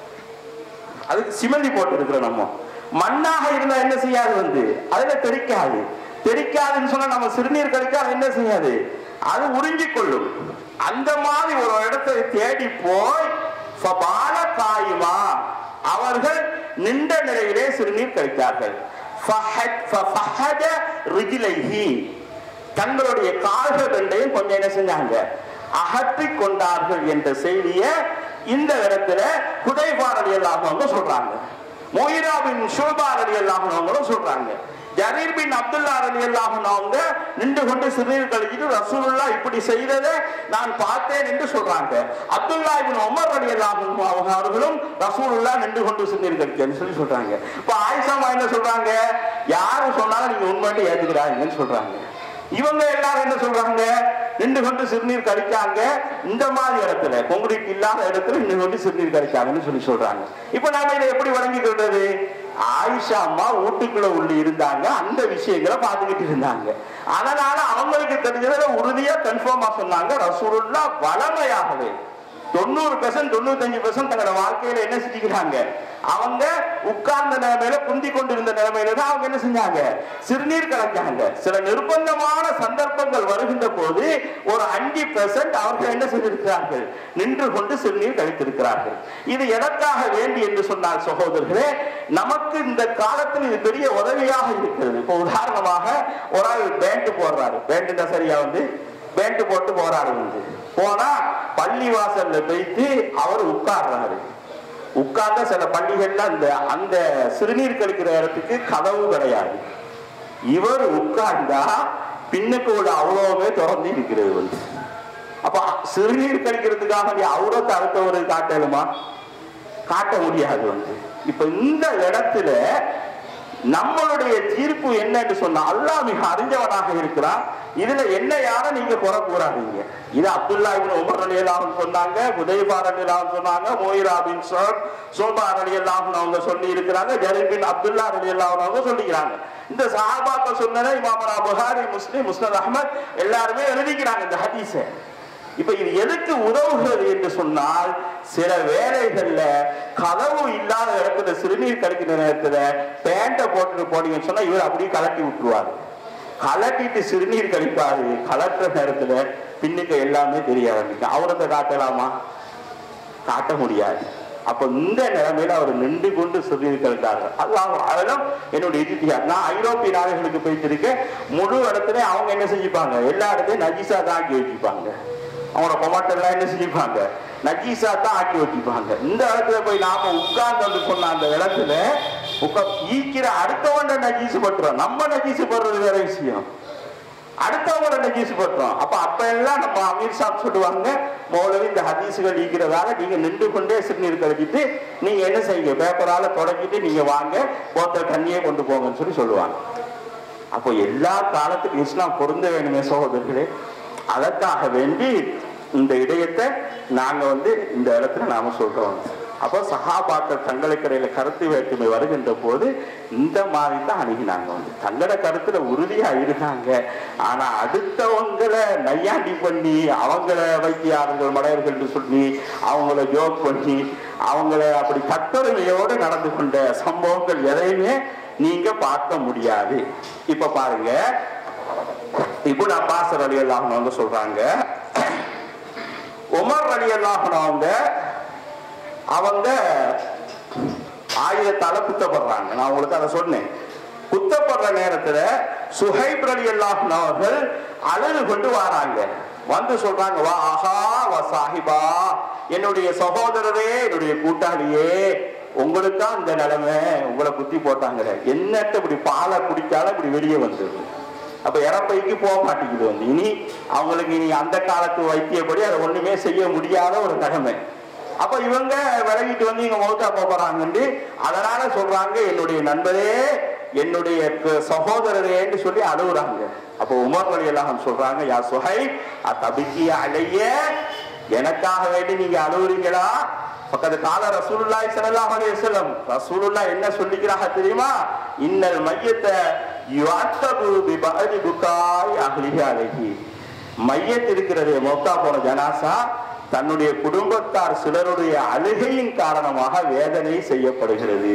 அதுக்கு சிமெண்டி போட்டு இருக்கிறோம் நம்ம மண்ணாக இருந்தா என்ன செய்யாது வந்து அதுல தெரிக்காது தெரிக்காதுன்னு சொன்னா நம்ம சிறுநீர் கழிக்க அது என்ன செய்யாது அது உறிஞ்சிக் கொள்ளும் அந்த மாதிரி ஒரு இடத்தை தேடி போய் ஃபபால காயுமா அவர்கள் நின்ற நிலையிலே சிறுநீர் கழித்தார்கள் ஃபஹத் ஃபஃபஹத ரிஜிலைஹி தங்களுடைய கால்கள் ரெண்டையும் கொஞ்சம் என்ன செஞ்சாங்க அகற்றி கொண்டார்கள் என்ற செய்தியை இந்த இடத்துல குதைபாரதி எல்லாமவங்க சொல்றாங்க மொய்ரா பின் ஷோபா அலி அல்லாஹனும் சொல்றாங்க ஜரீர் பின் அப்துல்லா அலி அல்லாஹனவங்க நின்று கொண்டு சிறுநீர் கழிச்சிட்டு ரசூலுல்லா இப்படி செய்ததை நான் பார்த்தேன் என்று சொல்றாங்க அப்துல்லா இபின் உமர் அலி அல்லாஹன் அவர்களும் ரசூலுல்லா நின்று கொண்டு சிறுநீர் கழிச்சேன்னு சொல்லி சொல்றாங்க இப்ப ஆயிஷாமா என்ன சொல்றாங்க யாரும் சொன்னாலும் நீங்க உண்மையிட்டு ஏத்துக்கிறாங்கன்னு சொல்றாங்க இவங்க எல்லாரும் என்ன சொல்றாங்க நின்று கொண்டு சிறுநீர் கழிச்சாங்க இந்த மாதிரி இடத்துல கொங்குடிக்கு இல்லாத இடத்துல நின்று கொண்டு சிறுநீர் கழிச்சாங்கன்னு சொல்லி சொல்றாங்க இப்ப நாம இதை எப்படி வழங்கிக்கிறது ஆயிஷா அம்மா வீட்டுக்குள்ள உள்ள இருந்தாங்க அந்த விஷயங்களை பார்த்துக்கிட்டு இருந்தாங்க அதனால அவங்களுக்கு தெரிஞ்சதுல உறுதியா கன்ஃபார்மா சொன்னாங்க ரசூலுல்லா வளமையாகவே தொண்ணூறு பெர்சன்ட் தொண்ணூத்தஞ்சு பெர்சன்ட் தங்களோட வாழ்க்கையில என்ன செஞ்சுக்கிறாங்க அவங்க உட்கார்ந்த நிலைமையில குந்தி கொண்டிருந்த நிலைமையில தான் அவங்க என்ன செஞ்சாங்க சிறுநீர் கலந்தாங்க சில நிர்பந்தமான சந்தர்ப்பங்கள் வருகின்ற போது ஒரு அஞ்சு பெர்சன்ட் அவர்கள் என்ன செய்திருக்கிறார்கள் நின்று கொண்டு சிறுநீர் கழித்திருக்கிறார்கள் இது எதற்காக வேண்டி என்று சொன்னால் சகோதரர்களே நமக்கு இந்த காலத்தில் இது பெரிய உதவியாக இருக்கிறது இப்போ உதாரணமாக ஒரு ஆள் பேண்ட் போடுறாரு பேண்ட் சரியா வந்து பேண்ட் போட்டு போறாரு வந்து போனா பள்ளி வாசல்ல போயிட்டு அவர் உட்கார்றாரு உட்கார்ந்த சில பள்ளிகள்ல அந்த அந்த சிறுநீர் கழிக்கிற இடத்துக்கு கதவு கிடையாது இவர் உட்கார்ந்தா பின்னுக்கு உள்ள அவ்வளவுமே திறந்து இருக்கிறது வந்து அப்ப சிறுநீர் கழிக்கிறதுக்காக நீ அவ்வளோத்தை அடுத்தவரு காட்டலுமா காட்ட முடியாது வந்து இப்ப இந்த இடத்துல நம்மளுடைய தீர்ப்பு என்னன்னு சொன்னா அல்லாஹ் மிக அறிஞ்சவனாக இருக்கிறான் இதுல என்ன யாரும் நீங்க குறை கூறாதீங்க இது அப்துல்லா இப்னு உமர் ரலியல்லாஹு சொன்னாங்க உதயபா ரலியல்லாஹு சொன்னாங்க மோயிரா பின் சோப் சோபா ரலியல்லாஹு அவங்க சொல்லி இருக்கிறாங்க ஜரீர் பின் அப்துல்லா ரலியல்லாஹு அவங்க சொல்லிக்கிறாங்க இந்த சஹாபாக்கள் சொன்னதை இமாமனா புகாரி முஸ்லிம் முஸ்னத் அஹ்மத் எல்லாருமே எழுதிக்கிறாங்க இந்த ஹதீஸை இப்ப இது எதுக்கு உதவுகிறது என்று சொன்னால் சில வேலைகள்ல கதவு இல்லாத இடத்துல சிறுநீர் கழிக்கிற நேரத்துல பேண்ட போட்டுட்டு போனீங்கன்னு சொன்னா இவர் அப்படியே கலட்டி விட்டுருவாரு கலட்டிட்டு சிறுநீர் கழிப்பாரு கலட்டுற நேரத்துல பின்னுக்கு எல்லாமே தெரிய ஆரம்பிக்கும் அவரத்தை காட்டலாமா காட்ட முடியாது அப்ப இந்த நிலைமையில அவர் நின்று கொண்டு சிறுநீர் கழித்தார்கள் அல்லாஹ் அதெல்லாம் என்னுடைய இறுதியா நான் ஐரோப்பிய நாடுகளுக்கு போயிட்டு இருக்கேன் முழு இடத்துல அவங்க என்ன செஞ்சுப்பாங்க எல்லா இடத்தையும் நஜீசா தான் ஆக்கி வச்சுப்பாங்க அவங்களோட கொமாட்டெல்லாம் என்ன செஞ்சுப்பாங்க நஜீசா தான் ஆக்கி வச்சுப்பாங்க இந்த இடத்துல போய் நாம உட்கார்ந்து சொன்ன அந்த இடத்துல உட்கா ஈக்கிற அடுத்தவண்ட நஜீசு பட்டுறோம் நம்ம நஜீசு படுறது வேற விஷயம் அடுத்தவங்களோட நஜீசு பட்டுறோம் அப்ப அப்ப எல்லாம் நம்ம அமீர் சாப் சொல்லுவாங்க மௌலவி இந்த ஹதீஸுகள் ஈக்கிறதால நீங்க நின்று கொண்டே சிறுநீர் கழிச்சிட்டு நீங்க என்ன செய்யுங்க பேப்பரால தொடங்கிட்டு நீங்க வாங்க போத்தல் தண்ணியே கொண்டு போங்கன்னு சொல்லி சொல்லுவாங்க அப்போ எல்லா காலத்துக்கும் இஸ்லாம் பொருந்த வேணுமே சகோதரர்களே அதற்காக வேண்டி இந்த இடையத்தை நாங்க வந்து இந்த இடத்துல நாம சொல்றோம் அப்போ சஹாபாக்கள் தங்களுக்கிடையில கருத்து வேற்றுமை வருகின்ற போது இந்த மாதிரி தான் அணுகினாங்க வந்து தங்களோட கருத்துல உறுதியா இருக்காங்க ஆனா அடுத்தவங்களை நையாண்டி பண்ணி அவங்கள வைத்தியார்கள் மடையர்கள் சொல்லி அவங்கள ஜோக் பண்ணி அவங்கள அப்படி கட்டுரையோடு நடந்து கொண்ட சம்பவங்கள் எதையுமே நீங்க பார்க்க முடியாது இப்ப பாருங்க இப்போ அப்பாஸ் அலி அல்லாஹ்னவங்க சொல்றாங்க உமர் அலி அல்லாஹ்னவங்க அவங்க ஆயுதத்தால குத்தப்படுறாங்க நான் உங்களுக்கு அதை சொன்னேன் குத்தப்படுற நேரத்துல சுஹைப் அலி அல்லாஹ்னவர்கள் அழுது கொண்டு வராங்க வந்து சொல்றாங்க வா ஆஹா வா சாஹிபா என்னுடைய சகோதரரே என்னுடைய கூட்டாளியே உங்களுக்கு தான் இந்த நிலைமை உங்களை குத்தி போட்டாங்க என்னட்ட இப்படி பாலை குடிச்சாலும் இப்படி வெளியே வந்துடுது அப்ப இறப்பைக்கு போக மாட்டேங்குது வந்து இனி அவங்களுக்கு இனி அந்த காலத்து வைத்தியப்படி அதை ஒண்ணுமே செய்ய முடியாத ஒரு நிலைமை அப்ப இவங்க விலகிட்டு வந்து இங்க மௌத்தா போறாங்கன்னு அதனால சொல்றாங்க என்னுடைய நண்பரே என்னுடைய க- சகோதரரேன்னு சொல்லி அழுகுறாங்க அப்போ உமர் வழி எல்லாம் சொல்றாங்க யா சுஹை தபிக்கிய அலைய எனக்காக வேண்டி நீங்க அழுகுறீங்களா பக்கத்து கால ரசூலுல்லாஹி ஸல்லல்லாஹு அலைஹி வஸல்லம் ரசூலுல்லாஹ் என்ன சொல்லிக்கிறாங்க தெரியுமா இன்னல் மையத்தை யுஅத்தபு பிபஅதி புகாய் அஹ்லிஹி அலைஹி மையத் இருக்கிறது மௌத்தா போன ஜனாசா தன்னுடைய குடும்பத்தார் சிலருடைய அழுகையின் காரணமாக வேதனை செய்யப்படுகிறது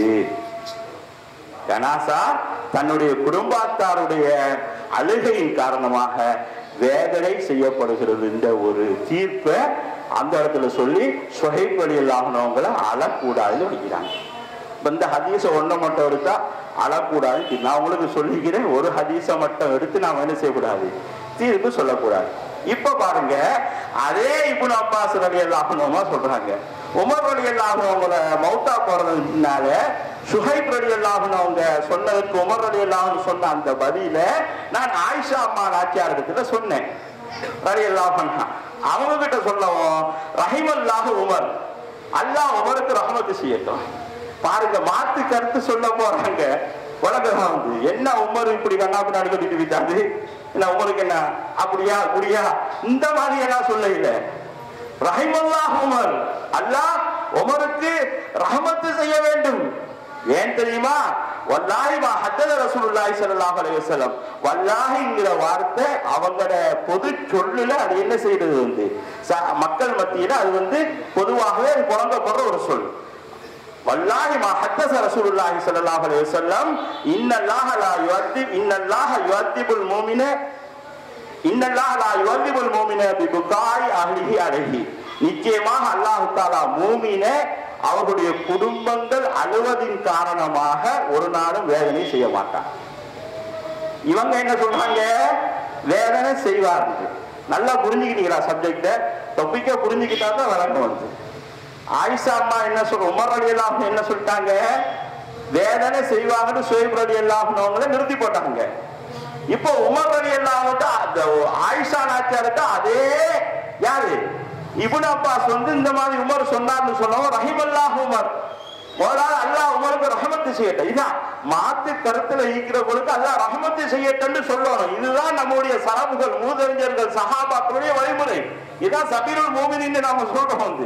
ஜனாசா தன்னுடைய குடும்பத்தாருடைய அழுகையின் காரணமாக வேதனை செய்யப்படுகிறது இந்த ஒரு தீர்ப்பை அந்த இடத்துல சொல்லி சுஹைப் வழியில்லாதவங்களை அழக்கூடாதுன்னு வைக்கிறாங்க இப்ப இந்த ஹதீஸை ஒண்ணை மட்டும் எடுத்தா அழக்கூடாது நான் உங்களுக்கு சொல்லிக்கிறேன் ஒரு ஹதீஸை மட்டும் எடுத்து நாம் என்ன செய்யக்கூடாது தீர்ப்பு சொல்லக்கூடாது இப்ப பாருங்க அதே இப்னு அப்பாஸ் ரலி அல்லாஹ்னுமா சொல்றாங்க உமர் ரலி அல்லாஹ்னவங்கள மௌத்தா போறதுனால சுஹைப் ரலி அல்லாஹ்னவங்க சொன்னதுக்கு உமர் ரலி அல்லாஹ்னு சொன்ன அந்த பதில நான் ஆயிஷா அம்மா நாச்சியார் இடத்துல சொன்னேன் ரலி அல்லாஹ்னா அவங்க கிட்ட சொல்லவும் ரஹிமல்லாஹ் உமர் அல்லாஹ் உமருக்கு ரஹமத்து செய்யட்டும் பாருங்க மாத்து கருத்து சொல்ல போறாங்க உலகம் வந்து என்ன உமர் இப்படி கண்ணா பின்னாடி கட்டிட்டு விட்டாது என்ன உமருக்கு என்ன அப்படியா அப்படியா இந்த மாதிரி எல்லாம் சொல்ல இல்ல ரஹிமல்லாஹ் உமர் அல்லாஹ் உமருக்கு ரஹமத்து செய்ய வேண்டும் ஏன் தெரியுமா வல்லாஹி மா ஹத்தத ரசூலுல்லாஹி ஸல்லல்லாஹு அலைஹி வஸல்லம் வல்லாஹிங்கிற வார்த்தை அவங்களோட பொது சொல்லுல அது என்ன செய்யறது வந்து ச- மக்கள் மத்தியில அது வந்து பொதுவாகவே அது புழங்கப்படுற ஒரு சொல் வல்லாஹி மா ஹத்தஸ ரசூலுல்லாஹி ஸல்லல்லாஹு அலைஹி வஸல்லம் இன்னல்லாஹ லா யுஅத்திப் இன்னல்லாஹ யுஅத்திபுல் முஃமின இன்னல்லாஹ லா யுஅத்திபுல் முஃமின பிபுகாய் அஹ்லிஹி அலைஹி நிச்சயமாக அல்லாஹ் தஆலா மூமினை அவர்களுடைய குடும்பங்கள் அழுவதின் காரணமாக ஒரு நாளும் வேதனை செய்ய மாட்டான் இவங்க என்ன சொல்றாங்க வேதனை செய்வார்கள் நல்லா புரிஞ்சுக்கிட்டீங்களா சப்ஜெக்ட தொப்பிக்க புரிஞ்சுக்கிட்டா தான் விளக்கம் வந்து ஆயிஷா அம்மா என்ன சொல்ற உமர் அலி அல்லாஹ் என்ன சொல்லிட்டாங்க வேதனை செய்வாங்கன்னு சுயப் அலி அல்லாஹ்னவங்கள நிறுத்தி போட்டாங்க இப்போ உமர் அலி அல்லாஹ்ட்ட அந்த ஆயிஷா நாச்சியார்ட்ட அதே யாரு இப்னு அப்பாஸ் வந்து இந்த மாதிரி உமர் சொன்னார்னு சொன்னவங்க ரஹிமல்லாஹ் உமர் முதலாவது அல்லாஹ் உமருக்கு ரஹமத்து செய்யட்டும் இதான் மாத்து கருத்துல ஈக்கிறவங்களுக்கு அல்லாஹ் ரஹமத்து செய்யட்டும்னு சொல்லணும் இதுதான் நம்முடைய சரபுகள் மூதறிஞர்கள் சஹாபாக்களுடைய வழிமுறை இதான் சபீருல் மூமினின்னு நாம சொல்றோம் வந்து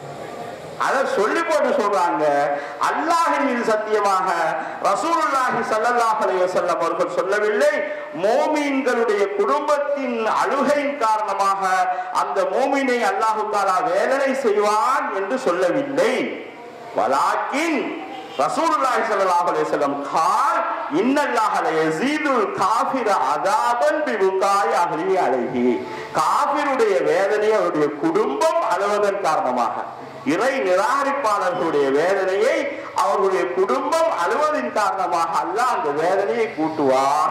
அதை சொல்லி போட்டு சொல்றாங்க அல்லாஹின் மீது சத்தியமாக ரசூலுல்லாஹி ஸல்லல்லாஹு அலைஹி வஸல்லம் அவர்கள் சொல்லவில்லை மோமீன்களுடைய குடும்பத்தின் அழுகையின் காரணமாக அந்த மோமீனை அல்லாஹு தாலா வேதனை செய்வான் என்று சொல்லவில்லை வலாக்கின் ரசூலுல்லாஹி ஸல்லல்லாஹு அலைஹி வஸல்லம் கால் இன்னல்லாஹ ல யஸீதுல் காஃபிர அதாபன் பிபுகாய் அஹ்லி அலைஹி காஃபிருடைய வேதனை அவருடைய குடும்பம் அழுவதன் காரணமாக இறை நிராகரிப்பாளர்களுடைய வேதனையை அவர்களுடைய குடும்பம் அழுவதின் காரணமாக அல்லாஹ் அந்த வேதனையை கூட்டுவான்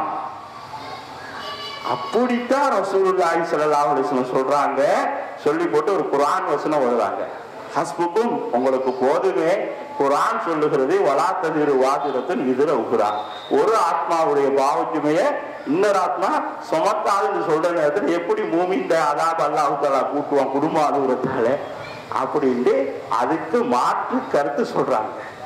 அப்படித்தான் ரசூலுல்லாஹி ஸல்லல்லாஹு அலைஹி வஸல்லம் சொல்றாங்க சொல்லி போட்டு ஒரு குர்ஆன் வசனம் வருவாங்க ஹஸ்புக்கும் உங்களுக்கு போதுமே குர்ஆன் சொல்லுகிறது வலா ததிரு வாதிரத்தின் எதிர உகுரா ஒரு ஆத்மாவுடைய பாவச்சுமைய இன்னொரு ஆத்மா சுமத்தாதுன்னு சொல்ற நேரத்தில் எப்படி மூமிந்த அதாப் அல்லாஹ் தஆலா கூட்டுவான் குடும்ப அலுவலகத்தால அப்படின்ட்டு அதுக்கு மாற்று கருத்து சொல்றாங்க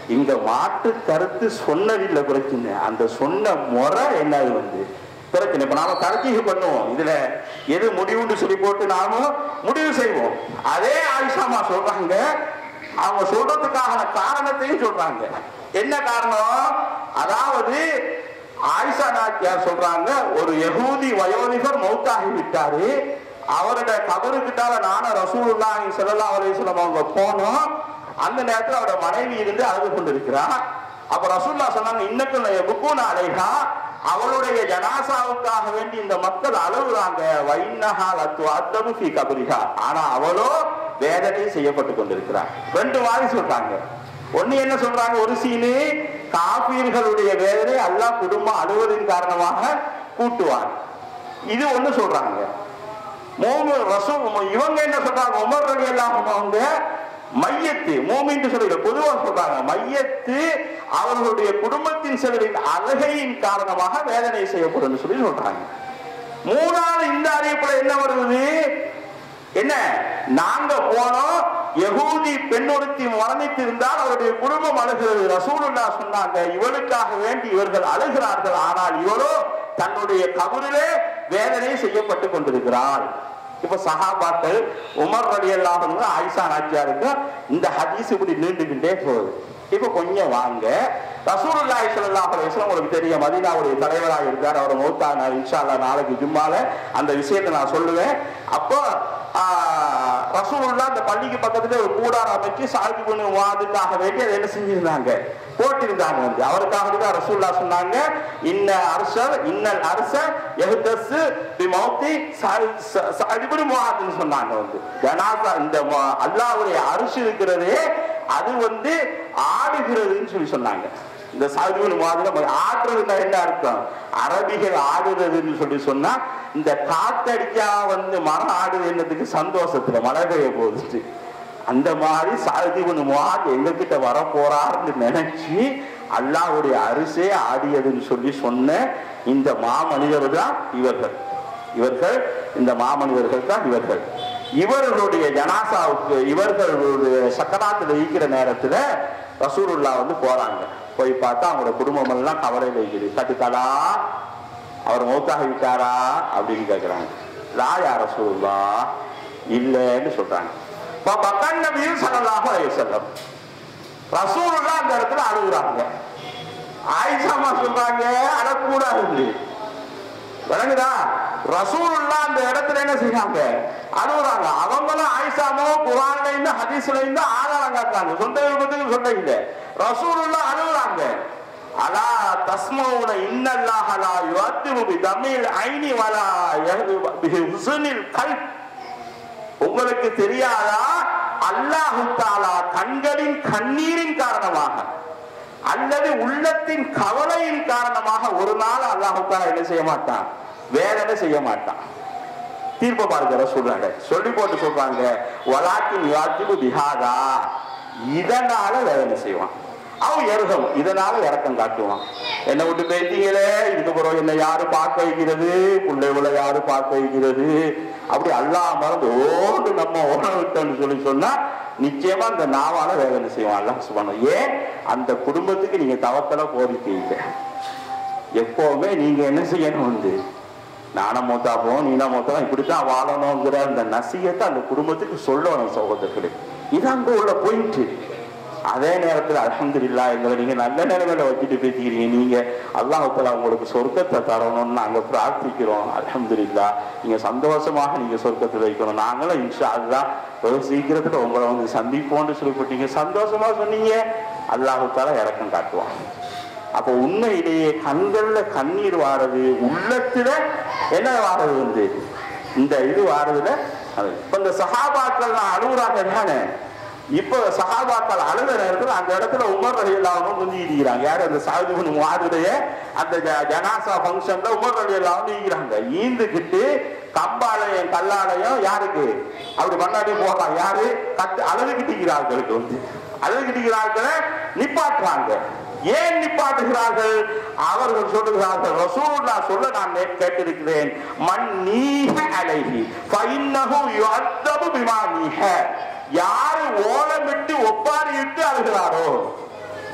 இங்க மாற்று கருத்து சொன்னதில்லை பிரச்சனை அந்த சொன்ன முறை என்னது வந்து பிரச்சனை இப்ப நாம தர்க்கீக பண்ணுவோம் இதுல எது முடிவுன்னு சொல்லி போட்டு நாம முடிவு செய்வோம் அதே ஆயிஷாமா சொல்றாங்க அவங்க சொல்றதுக்கான காரணத்தையும் சொல்றாங்க என்ன காரணம் அதாவது ஆயிஷா நாச்சியார் சொல்றாங்க ஒரு யகூதி வயோதிகர் மௌத்தாகி விட்டாரு அவரோட கபருக்கிட்டால நானும் ரசூலுல்லாஹி ஸல்லல்லாஹு அலைஹி வஸல்லம் அவங்க போனோம் அந்த நேரத்துல அவரோட மனைவி இருந்து அழுது கொண்டிருக்கிறா அப்ப ரசூல்லா சொன்னாங்க இன்னக்கு புக்கூன அலைஹா அவளுடைய ஜனாசாவுக்காக வேண்டி இந்த மக்கள் அழுகுறாங்க வைன்னஹால் அத்து அத்தபு ஃபீ கபரிஹா ஆனா அவளோ வேதனை செய்யப்பட்டு கொண்டிருக்கிறார் ரெண்டு மாதிரி சொல்றாங்க ஒண்ணு என்ன சொல்றாங்க ஒரு சீனு காபீர்களுடைய வேதனை அல்லாஹ் குடும்பம் அழுவதின் காரணமாக கூட்டுவார் இது ஒண்ணு சொல்றாங்க மோமு ரசூ இவங்க என்ன சொல்றாங்க உமர் ரலி அவங்க மையத்து மோமின்னு சொல்லி பொதுவா சொல்றாங்க மையத்து அவர்களுடைய குடும்பத்தின் சிலரின் அழுகையின் காரணமாக வேதனை செய்யப்படும் சொல்லி சொல்றாங்க மூணாவது இந்த அறிவிப்புல என்ன வருது என்ன நாங்க போனோம் யகூதி பெண்ணொருத்தி மரணித்திருந்தால் அவருடைய குடும்பம் அழுகிறது ரசூலுல்லா சொன்னாங்க இவளுக்காக வேண்டி இவர்கள் அழுகிறார்கள் ஆனால் இவளோ தன்னுடைய கபரிலே வேதனை செய்யப்பட்டு கொண்டிருக்கிறாள் இப்ப சஹாபாக்கள் உமர் ரலி அல்லாஹ் ஆயிஷா நாச்சியாருக்கு இந்த ஹதீஸ் இப்படி நீண்டுகிட்டே போகுது இப்ப கொஞ்சம் வாங்க ரசூலுல்லாஹி ஸல்லல்லாஹு அலைஹி வஸல்லம் உங்களுக்கு தெரியும் மதீனாவுடைய தலைவராக இருந்தார் அவர் மௌத்தானார் இன்ஷா அல்லாஹ் நாளைக்கு ஜும்மால அந்த விஷயத்தை நான் சொல்லுவேன் அப்போ ஆஹ், ரசூலுல்லாஹ் அந்த பள்ளிக்கு பக்கத்துல ஒரு கூடாரம் அமைச்சு சாதி பண்ணி வாதுக்காக வேண்டி அதை என்ன செஞ்சிருந்தாங்க போட்டிருந்தாங்க வந்து அவருக்காக தான் ரசூல்லா சொன்னாங்க இன்ன அரசர் இன்னல் அரசர் எஹ்தஸ் பி மௌத்தி சாதிபுரி முவாதுன்னு சொன்னாங்க வந்து ஜனாசா இந்த ம- அல்லாஹ்வுடைய அரிசி இருக்கிறதே அது வந்து ஆடுகிறதுன்னு சொல்லி சொன்னாங்க இந்த சாதிபுரி முவாதுல ஆடுறதுன்னா என்ன அர்த்தம் அரபிகள் ஆடுறதுன்னு சொல்லி சொன்னா இந்த காத்தடிச்சா வந்து மரம் ஆடுது என்னதுக்கு சந்தோஷத்துல மழை பெய்ய போகுது அந்த மாதிரி சாதிபுன் முவாத் எங்க கிட்ட வர போறாருன்னு நினைச்சு அல்லாஹ்வுடைய அரிசே ஆடியதுன்னு சொல்லி சொன்ன இந்த மாமனிதர் தான் இவர்கள் இவர்கள் இந்த மாமனிதர்கள் தான் இவர்கள் இவர்களுடைய ஜனாசாவுக்கு இவர்களுடைய சக்கராத்துல இருக்கிற நேரத்துல ரசூலுல்லா வந்து போறாங்க போய் பார்த்தா அவங்களோட குடும்பம் எல்லாம் கவலையில் இருக்குது கட்டுக்கடா அவர் மௌத்தாக விட்டாரா அப்படின்னு கேட்கிறாங்க லா யா ரசூலுல்லா இல்லைன்னு சொல்றாங்க இப்ப பக்கன் நபியும் ஸல்லல்லாஹு அலைஹி வஸல்லம் ரசூலுல்லா அந்த இடத்துல அழுகுறாங்க ஆயிஷாமா சொல்றாங்க அழக்கூடாது விளங்குதா ரசூலுல்லா அந்த இடத்துல என்ன செய்றாங்க அழுகுறாங்க அவங்களும் ஆயிஷாமோ குரான்ல இருந்து ஹதீஸ்ல இருந்து ஆதாரம் காட்டுறாங்க சொந்த விருப்பத்துக்கு சொல்ல இல்ல ரசூலுல்லா அழுகுறாங்க அலா தஸ்மவுன இன்னல்லாஹ லா யுஅத்திபு பி தமில் ஐனி வலா யஹ்து பி ஹுஸ்னில் கல்ப் உங்களுக்கு தெரியாதா அல்லாஹு தாலா கண்களின் கண்ணீரின் காரணமாக அல்லது உள்ளத்தின் கவலையின் காரணமாக ஒரு நாள் அல்லாஹு தாலா என்ன செய்ய மாட்டான் வேதனை செய்ய மாட்டான் தீர்ப்ப பார்க்கிற சொல்றாங்க சொல்லி போட்டு சொல்றாங்க வலாக்கின் யாத்திபு பிஹாதா இதனால வேதனை செய்வான் அவன் எருகம் இதனால இறக்கம் காட்டுவான் என்னை விட்டு பேசிங்களே இதுக்கு பிறகு என்ன யாரு பார்க்க வைக்கிறது பிள்ளைகளை யாரு பார்க்க வைக்கிறது அப்படி அல்லாஹ் மறந்து ஓடு நம்ம ஓட விட்டோம்னு சொல்லி சொன்னா நிச்சயமா அந்த நாவால வேதனை செய்வான் அல்லாஹ் சுபானம் ஏன் அந்த குடும்பத்துக்கு நீங்க தவத்தல போதிக்கீங்க எப்பவுமே நீங்க என்ன செய்யணும் வந்து நானும் மூத்தா போவோம் நீனா மூத்தா இப்படித்தான் வாழணுங்கிற அந்த நசியத்தை அந்த குடும்பத்துக்கு சொல்லணும் சகோதரர்களே இது அங்க உள்ள போயிட்டு அதே நேரத்தில் அல்ஹம்துலில்லா எங்களை நீங்க நல்ல நிலைமையில வச்சுட்டு பேசிக்கிறீங்க நீங்க அல்லாஹத்துல உங்களுக்கு சொர்க்கத்தை தரணும்னு நாங்க பிரார்த்திக்கிறோம் அல்ஹம்துலில்லா நீங்க சந்தோஷமாக நீங்க சொர்க்கத்தில் வைக்கணும் நாங்களும் இன்ஷா அல்லா வெகு சீக்கிரத்துல உங்களை வந்து சந்திப்போம்னு சொல்லிப்பட்டீங்க சந்தோஷமா சொன்னீங்க அல்லாஹால இறக்கம் காட்டுவான் அப்போ உண்மையிலேயே கண்கள்ல கண்ணீர் வாரது உள்ளத்துல என்ன வாரது வந்து இந்த இது வாரதுல அது இப்ப இந்த சஹாபாக்கள் நான் அழுகுறாங்க தானே இப்ப சஹாபாக்கள் அழுத நேரத்துல அந்த இடத்துல உமர் ரலி அல்லாவும் குந்தி இருக்கிறாங்க யாரு அந்த சாதிபுன் முவாதுடைய அந்த ஜ- ஜனாசா ஃபங்க்ஷன்ல உமர் ரலி அல்லாவும் இருக்கிறாங்க ஈந்துக்கிட்டு கம்பாலயம் கல்லாலயம் யாருக்கு அப்படி மண்ணாடி போடுறாங்க யாரு கத்து அழுதுகிட்டிருக்கிறார்களுக்கு வந்து அழுதுகிட்டிருக்கிறார்களை நிப்பாட்டுறாங்க ஏன் நிப்பாட்டுகிறார்கள் அவர்கள் சொல்லுகிறார்கள் ரசூலுல்லா சொல்ல நான் நே- கேட்டிருக்கிறேன் மண் நீஹ அலைஹி ஃபைன்னஹு யுஅத்தபு பிமா நீஹ யாரு ஓலமிட்டு ஒப்பாரியிட்டு அழுகிறாரோ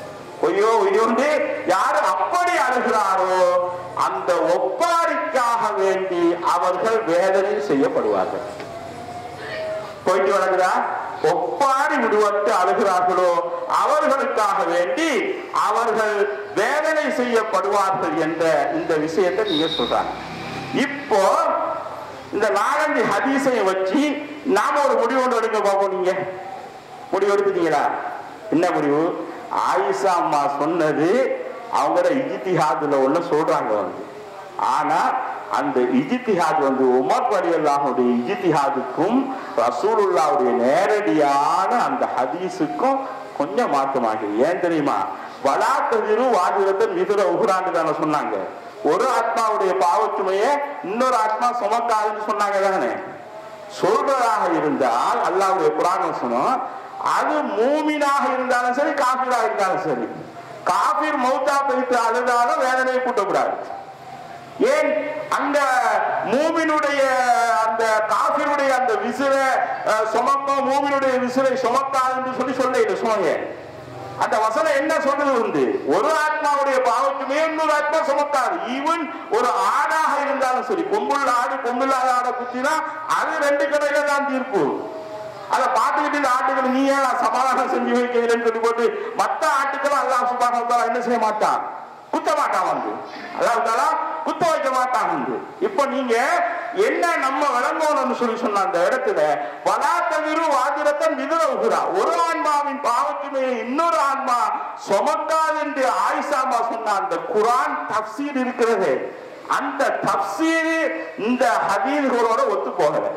ஐயோ ஐயோண்டு யாரு அப்படி அழுகிறாரோ அந்த ஒப்பாரிக்காக வேண்டி அவர்கள் வேதனை செய்யப்படுவார்கள் போயிட்டு வழங்குதா ஒப்பாரி விடுவட்டு அழுகிறார்களோ அவர்களுக்காக வேண்டி அவர்கள் வேதனை செய்யப்படுவார்கள் என்ற இந்த விஷயத்தை நீங்க சொல்றாங்க இப்போ இந்த நாலஞ்சு ஹதீஸை வச்சு நாம ஒரு முடிவு ஒன்று எடுக்க பார்ப்போம் நீங்க முடிவு எடுத்துட்டீங்களா என்ன முடிவு ஆயிஷா அம்மா சொன்னது அவங்களோட இஜித்திஹாதுல ஒண்ணு சொல்றாங்க வந்து ஆனா அந்த இஜித்திஹாத் வந்து உமர் அலியல்லாஹுடைய இஜித்திஹாதுக்கும் ரசூலுல்லாவுடைய நேரடியான அந்த ஹதீஸுக்கும் கொஞ்சம் மாற்றமாகுது ஏன் தெரியுமா வலாத்ததிரு வாதிரத்தை மிதுர உகுராண்டு தானே சொன்னாங்க ஒரு ஆத்மாவுடைய பாவச்சுமையை இன்னொரு ஆத்மா சுமக்காதுன்னு சொன்னாங்க தானே சொல்றதாக இருந்தால் அல்லாவுடைய புராணம் சொன்னோம் அது மூமினாக இருந்தாலும் சரி காபிராக இருந்தாலும் சரி காபிர் மௌத்தா பிரித்து அழுதாலும் வேதனையை கூட்டக்கூடாது ஏன் அந்த மூமினுடைய அந்த காபிருடைய அந்த விசிற சுமக்கம் மூமினுடைய விசிறை சுமக்காது என்று சொல்லி சொல்ல இல்லை சுமைய அந்த வசனம் என்ன சொல்றது வந்து ஒரு ஆத்மாவுடைய பாவத்துமே இன்னொரு ஆத்மா சுமக்காது ஈவன் ஒரு ஆடாக இருந்தாலும் சரி கொம்புள்ள ஆடு கொம்பில்லாத ஆடை குத்தினா அது ரெண்டு கடையில தான் தீர்ப்பு அதை பார்த்துக்கிட்டு இந்த ஆட்டுகள் நீ ஏன் சமாதானம் செஞ்சு வைக்கிறேன்னு சொல்லி போட்டு மற்ற ஆட்டுக்களும் அல்லாஹ் சுபான என்ன செய்ய மாட்டான் குத்த மாட்டான் வந்து அல்லாஹ் குத்த வைக்க மாட்டான் வந்து இப்போ நீங்க என்ன நம்ம விளங்கணும்னு சொல்லி சொன்ன அந்த இடத்துல வலாத்தவிரு வாதிரத்தை மிதுர உகுரா ஒரு ஆன்மாவின் பாவத்துமே இன்னொரு ஆன்மா சுமக்காது என்று ஆயிஷாமா சொன்ன அந்த குரான் தப்சீர் இருக்கிறது அந்த தப்சீர் இந்த ஹதீர்களோட ஒத்து போகல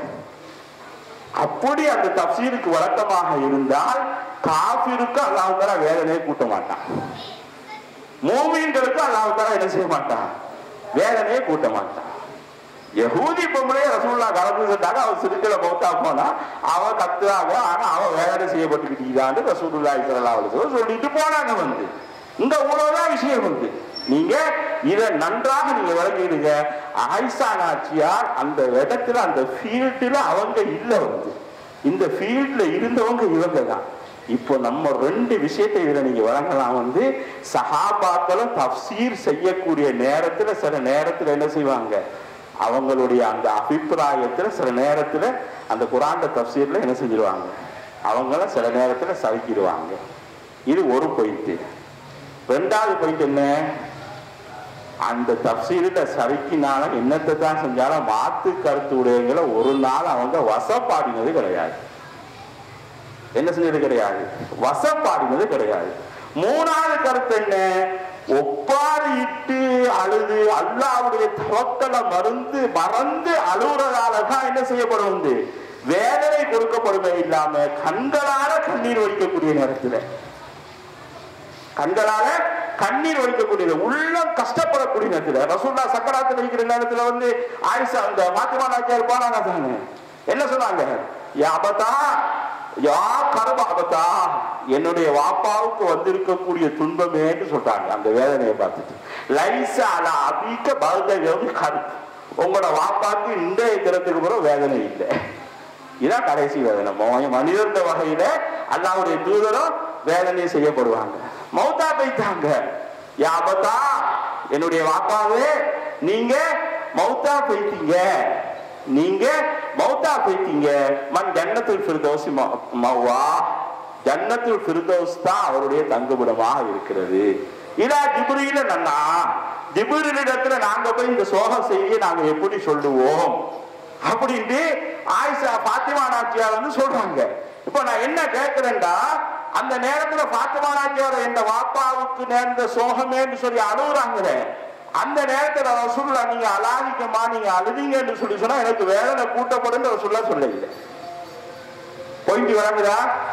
அப்படி அந்த தப்சீருக்கு வழக்கமாக இருந்தால் காபிருக்கு அல்லாஹ் வேதனையை கூட்ட மாட்டான் மூமீன்களுக்கு அல்லாஹ் என்ன செய்ய மாட்டான் வேதனையை கூட்ட மாட்டான் யகூதி பொம்பளை ரசூல்லா கலந்து சென்றாங்க அவன் சிறுக்கில மௌத்தா போனா அவன் கத்துறாங்க ஆனா அவன் வேதனை செய்யப்பட்டுக்கிட்டான்னு ரசூலுல்லா இஸ்ரலா சொல்லிட்டு போனாங்க வந்து இந்த உணவுதான் விஷயம் வந்து நீங்க இதை நன்றாக நீங்க விளங்கிடுங்க ஆயிஷா நாச்சியார் அந்த இடத்துல அந்த ஃபீல்டுல அவங்க இல்ல வந்து இந்த ஃபீல்ட்ல இருந்தவங்க இவங்க தான் இப்போ நம்ம ரெண்டு விஷயத்தை இதுல நீங்க வழங்கலாம் வந்து சஹாபாக்களும் தப்சீர் செய்யக்கூடிய நேரத்துல சில நேரத்துல என்ன செய்வாங்க அவங்களுடைய அந்த அபிப்பிராயத்துல சில நேரத்துல அந்த குரான் தப்சீர்ல என்ன செஞ்சிருவாங்க அவங்கள சில நேரத்துல சறுக்கிடுவாங்க இது ஒரு பாயிண்ட் ரெண்டாவது பாயிண்ட் என்ன அந்த தப்சீரில் சறுக்கினால என்னத்தை தான் செஞ்சாலும் மாத்து கருத்து உடையங்களை ஒரு நாள் அவங்க வசப்பாடினது கிடையாது என்ன செஞ்சது கிடையாது வசப்பாடினது கிடையாது மூணாவது கருத்து என்ன ஒப்பாரிட்டு அழுது அல்லாவுடைய தவக்கலை மருந்து மறந்து அழுகுறதால தான் என்ன செய்யப்படும் வந்து வேதனை கொடுக்கப்படுமே இல்லாம கண்களால கண்ணீர் வடிக்கக்கூடிய நேரத்துல கண்களால கண்ணீர் வடிக்கக்கூடியது உள்ளம் கஷ்டப்படக்கூடிய நேரத்துல ரசூல்லா சக்கராத்துல இருக்கிற நேரத்துல வந்து ஆயிஷா அந்த மாத்திமா நாச்சியார் போனாங்க தானே என்ன சொன்னாங்க யாபத்தா யா கருபாபத்தா என்னுடைய வாப்பாவுக்கு வந்திருக்கக்கூடிய துன்பமேன்னு சொல்றாங்க அந்த வேதனையை பார்த்துட்டு லைசா அலா அபிக்க பகுதி கருப்பு உங்களோட வாப்பாக்கு இன்றைய தினத்துக்கு பிறகு வேதனை இல்லை இதான் கடைசி வேதனை மோ- மனிதர்ந்த வகையில அல்லாவுடைய தூதரும் வேதனை செய்யப்படுவாங்க மௌத்தா போயிட்டாங்க யாபத்தா என்னுடைய வாப்பாவே நீங்க மௌத்தா போயிட்டீங்க நீங்க மௌத்தா போயிட்டீங்க மண் ஜன்னத்துல் ஃபிர்தௌஸ் ம- மவ்வா ஜன்னத்துல் ஃபிர்தௌஸ் தான் அவருடைய தங்குமிடமாக இருக்கிறது இதா ஜிப்ரீல நன்னா ஜிப்ரீலிடத்துல நாங்க போய் இந்த சோக செய்தியை நாங்க எப்படி சொல்லுவோம் அப்படின்ட்டு ஆயிஷா பாத்திமா நாச்சியார் வந்து சொல்றாங்க இப்போ நான் என்ன கேட்கிறேன்டா அந்த நேரத்துல பாத்திமா நாச்சியார் என் வாப்பாவுக்கு நேர்ந்த சோகமேன்னு சொல்லி அழுகுறாங்களே அந்த நேரத்துல ரசூல்லா நீங்க அலாதிக்கமா நீங்க அழுதீங்கன்னு சொல்லி சொன்னா எனக்கு வேதனை கூட்டப்படும் ரசூல்லா சொல்ல இல்லை போயிட்டு விளங்குதா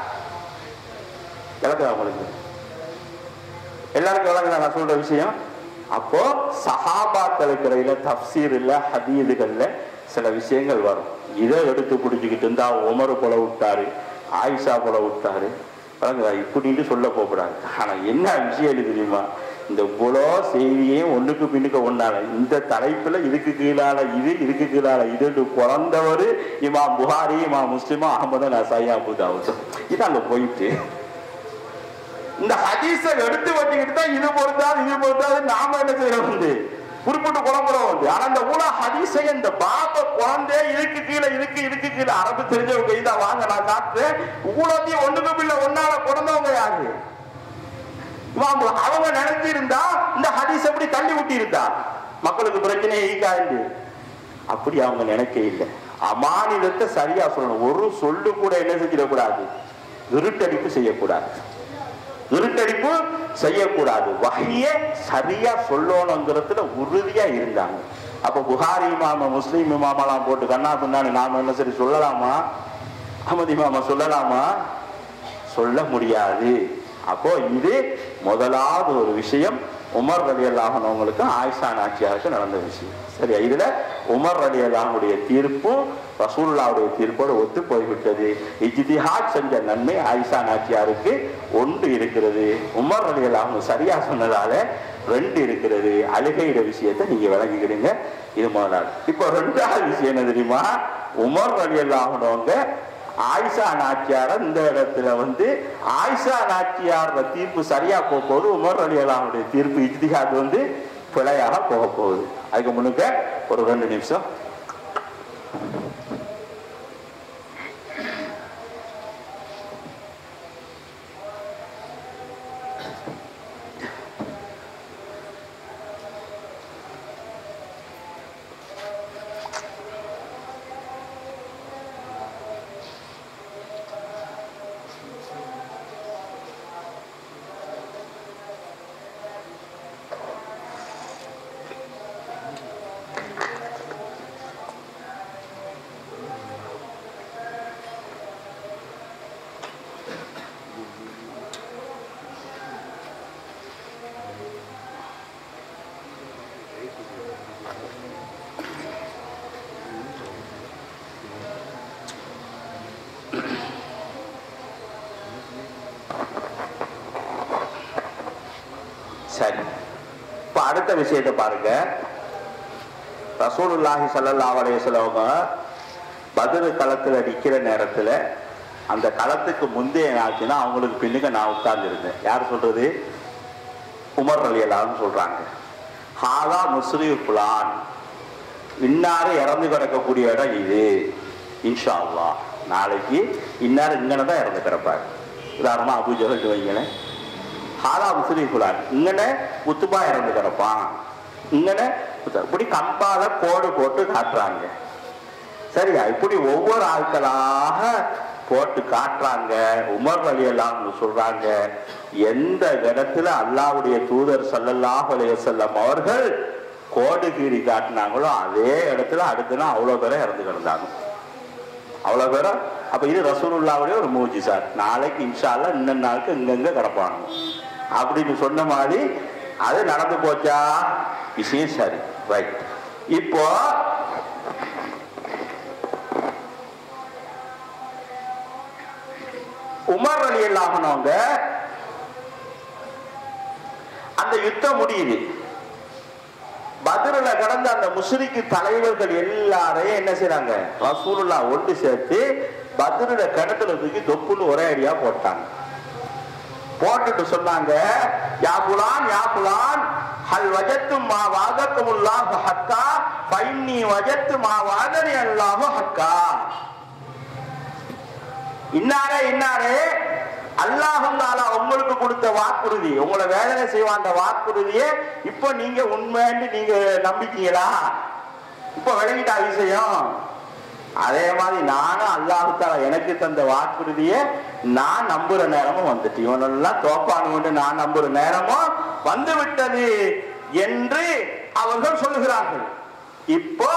விளக்குதா உங்களுக்கு எல்லாருக்கும் விளங்குதா நான் சொல்ற விஷயம் அப்போ சஹாபாக்களுக்கு இடையில தப்சீர் இல்ல ஹதீதுகள்ல சில விஷயங்கள் வரும் இதை எடுத்து குடிச்சுக்கிட்டு இருந்தா உமர் போல விட்டாரு ஆயிஷா போல விட்டாரு விளங்குதா இப்படின்னு சொல்ல போகக்கூடாது ஆனா என்ன விஷயம் எழுது தெரியுமா இந்த புலோ செய்தியும் ஒண்ணுக்கு பின்னுக்கு ஒண்ணால இந்த தலைப்புல இதுக்கு கீழால இது இதுக்கு கீழால இது பிறந்தவர் இமாம் புகாரி இமாம் முஸ்லிமா அகமது நசாயி அபுதாவுத் இது அங்க போயிட்டு இந்த ஹதீஸை எடுத்து வச்சுக்கிட்டு தான் இது பொறுத்தாது இது பொறுத்தாது நாம என்ன செய்யறோம் வந்து குறிப்பிட்டு குழம்புறோம் வந்து ஆனா இந்த ஊழ ஹதீஸை இந்த பாப குழந்தை இதுக்கு கீழே இதுக்கு இதுக்கு கீழே அரபு தெரிஞ்சவங்க இதை வாங்க நான் காட்டுறேன் ஊழத்தையும் ஒண்ணுக்கு பிள்ளை ஒன்னால பிறந்தவங்க யாரு இவன் அவங்க நினைச்சிருந்தா இந்த ஹதீஸ் எப்படி தள்ளி விட்டி இருந்தா மக்களுக்கு பிரச்சனை ஈக்காண்டு அப்படி அவங்க நினைக்க இல்லை அமானிதத்தை சரியா சொல்லணும் ஒரு சொல்லு கூட என்ன செஞ்சிடக்கூடாது இருட்டடிப்பு செய்யக்கூடாது இருட்டடிப்பு செய்யக்கூடாது வகைய சரியா சொல்லணுங்கிறதுல உறுதியா இருந்தாங்க அப்ப புகாரி இமாம முஸ்லீம் இமாமெல்லாம் போட்டு கண்ணா பின்னாடி நாம என்ன சரி சொல்லலாமா அஹமது இமாம சொல்லலாமா சொல்ல முடியாது அப்போ இது முதலாவது ஒரு விஷயம் உமர் ரலி அல்லாஹனவங்களுக்கு ஆயிஷா நாச்சியாருக்கு நடந்த விஷயம் சரியா இதுல உமர் ரலி அல்லாஹனுடைய தீர்ப்பும் ரசூல்லாவுடைய தீர்ப்போடு ஒத்து போய்விட்டது இஜ்திஹாத் செஞ்ச நன்மை ஆயிஷா நாச்சியாருக்கு ஒன்று இருக்கிறது உமர் ரலி அல்லாஹன் சரியா சொன்னதால ரெண்டு இருக்கிறது அழுகையிட விஷயத்தை நீங்க விளங்கிக்கிடுங்க இது முதலாவது இப்போ ரெண்டாவது விஷயம் என்ன தெரியுமா உமர் ரலி அல்லாஹனவங்க ஆயிஷா நாச்சியார இந்த இடத்துல வந்து ஆயிஷா நாச்சியார் தீர்ப்பு சரியா போக போகுது உமர் அலி அல்லாமுடைய தீர்ப்பு இஜ்திஹாத் வந்து பிழையாக போக போகுது அதுக்கு முன்னுக்க ஒரு ரெண்டு நிமிஷம் சரி இப்ப அடுத்த விஷயத்தை பாருங்க ரசூலுல்லாஹி ஸல்லல்லாஹு அலைஹி வஸல்லம் பதிரு களத்துல நிக்கிற நேரத்துல அந்த களத்துக்கு முந்தைய நாச்சுன்னா அவங்களுக்கு பின்னுக்கு நான் உட்கார்ந்து இருந்தேன் யார் சொல்றது உமர் அலி அல்லான்னு சொல்றாங்க ஹாதா முஸ்ரி புலான் இன்னாரு இறந்து கிடக்கக்கூடிய இடம் இது இன்ஷா அல்லாஹ் நாளைக்கு இன்னாரு இங்கன தான் இறந்து கிடப்பார் உதாரணமா அபு ஜஹல் வைங்களேன் ஹாலா முஸ்லி புலான் இங்கன உத்துபா இறந்து கிடப்பான் இங்கன உத்த- இப்படி கம்பால கோடு போட்டு காட்டுறாங்க சரியா இப்படி ஒவ்வொரு ஆட்களாக போட்டு காட்டுறாங்க உமர் வழி எல்லாம் சொல்றாங்க எந்த இடத்துல அல்லாவுடைய தூதர் ஸல்லல்லாஹு அலைஹி வஸல்லம் அவர்கள் கோடு கீறி காட்டினாங்களோ அதே இடத்துல அடுத்த நாள் அவ்வளவு பேரை இறந்து கிடந்தாங்க அவ்வளவு பேரும் அப்ப இது ரசூலுல்லாவுடைய ஒரு மூஜி சார் நாளைக்கு இன்ஷா அல்லாஹ் இன்ன நாளுக்கு இங்கங்க கிடப்பாங்க அப்படின்னு சொன்ன மாதிரி அது நடந்து போச்சா விஷயம் சரி ரைட் இப்போ உமர் அலி அல்லாமனவங்க அந்த யுத்தம் முடியுது பதிரில் கடந்த அந்த முஸ்லிக்கு தலைவர்கள் எல்லாரையும் என்ன செய்றாங்க ரசூலுல்லா ஒன்று சேர்த்து பதிரில கிணத்துல தூக்கி தொப்புன்னு ஒரே அடியா போட்டாங்க போட்டுட்டு சொன்னாங்க யா புலான் யா புலான் ஹல் வஜத்து மா வாதக்குமுல்லாஹு ஹக்கா ஃபைன்னி வஜத்து மா வாதனி அல்லாஹு ஹக்கா இன்னாரே இன்னாரே அல்லாஹும் தாலா உங்களுக்கு கொடுத்த வாக்குறுதி உங்களை வேதனை செய்வான் அந்த வாக்குறுதியை இப்போ நீங்க உண்மைன்னு நீங்க நம்பிட்டீங்களா இப்போ விளங்கிட்டா விஷயம் அதே மாதிரி நானும் அல்லாஹு தாலா எனக்கு தந்த வாக்குறுதியை நான் நம்புற நேரமும் வந்துட்டு இவனெல்லாம் தோப்பானுன்னு நான் நம்புற நேரமும் வந்து விட்டது என்று அவர்கள் சொல்லுகிறார்கள் இப்போ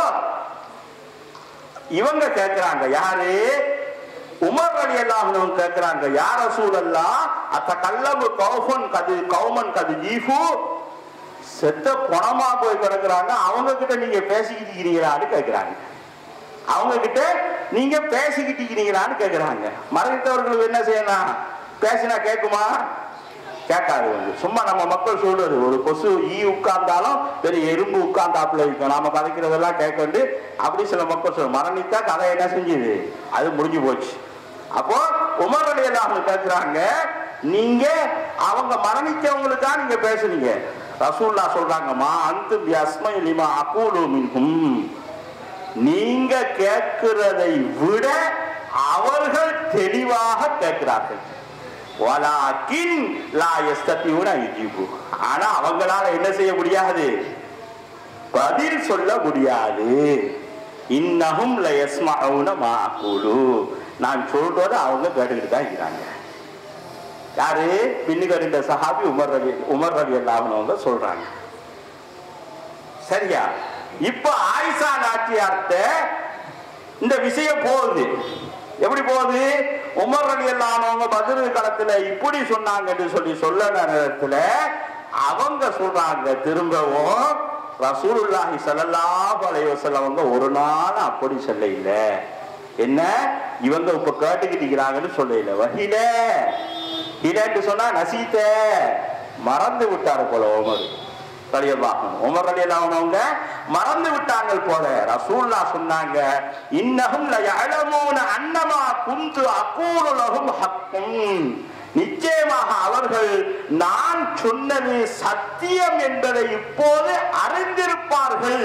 இவங்க கேட்கிறாங்க யாரு உமர் அலி அல்லாஹ் கேட்கிறாங்க யார சூழல்லா அத்த கல்லபு கௌஃபன் கது கௌமன் கது ஜீஃபு செத்த பணமா போய் கிடக்குறாங்க அவங்க கிட்ட நீங்க பேசிக்கிட்டு இருக்கிறீங்களான்னு கேட்கிறாங்க அவங்க கிட்ட நீங்க பேசிக்கிட்டு இருக்கிறீங்களான்னு கேட்கிறாங்க மறைத்தவர்கள் என்ன செய்யணும் பேசினா கேட்குமா கேட்காது வந்து சும்மா நம்ம மக்கள் சொல்றது ஒரு கொசு ஈ உட்கார்ந்தாலும் பெரிய எறும்பு உட்கார்ந்தாப்புல இருக்கும் நாம கதைக்கிறதெல்லாம் கேட்க வேண்டு அப்படி சில மக்கள் சொல்ல மரணித்தா கதை என்ன செஞ்சுது அது முடிஞ்சு போச்சு அப்போ உமர் அலி அல்லாஹ் கேட்கிறாங்க நீங்க அவங்க மரணிச்சவங்களுக்கா நீங்க பேசுறீங்க ரசூல்லா சொல்றாங்கம்மா அந்த அஸ்மை லிமா அகூலு மின்ஹும் நீங்க கேட்கிறதை விட அவர்கள் தெளிவாக கேட்கிறார்கள் வலாக்கின் லா யஸ்தத்தியூன யுஜிபு ஆனா அவங்களால என்ன செய்ய முடியாது பதில் சொல்ல முடியாது இன்னஹும் ல யஸ்மஊன மா அகூலு நான் சொல்றத அவங்க கேட்டுக்கிட்டு தான் இருக்கிறாங்க யாரு பின்னுக்கு இருந்த சஹாபி உமர் ரவி உமர் ரவி அல்லாமவங்க சொல்றாங்க சரியா இப்ப ஆயிஷா நாச்சியார்த்த இந்த விஷயம் போகுது எப்படி போகுது உமர் அலி அல்லாமவங்க பதில் களத்துல இப்படி சொன்னாங்கன்னு சொல்லி சொல்ல நேரத்துல அவங்க சொல்றாங்க திரும்பவும் ரசூலுல்லாஹி ஸல்லல்லாஹு அலைஹி வஸல்லம் அவங்க ஒரு நாள் அப்படி சொல்ல இல்ல என்ன இவங்க இப்ப கேட்டுக்கிட்டு இருக்கிறாங்கன்னு சொல்ல இல்ல வகில ஹிலேட்டு சொன்னா நசீத்த மறந்து விட்டாரு போல உமர் ரலியல்லாஹு உமர் ரலியல்லாஹு அவங்க மறந்து விட்டாங்க போல ரசூல்லா சொன்னாங்க இன்னஹும் ல யஅலமூன அன்னமா குந்து அகூலு லஹும் ஹக்கும் நிச்சயமாக அவர்கள் நான் சொன்னது சத்தியம் என்பதை இப்போது அறிந்திருப்பார்கள்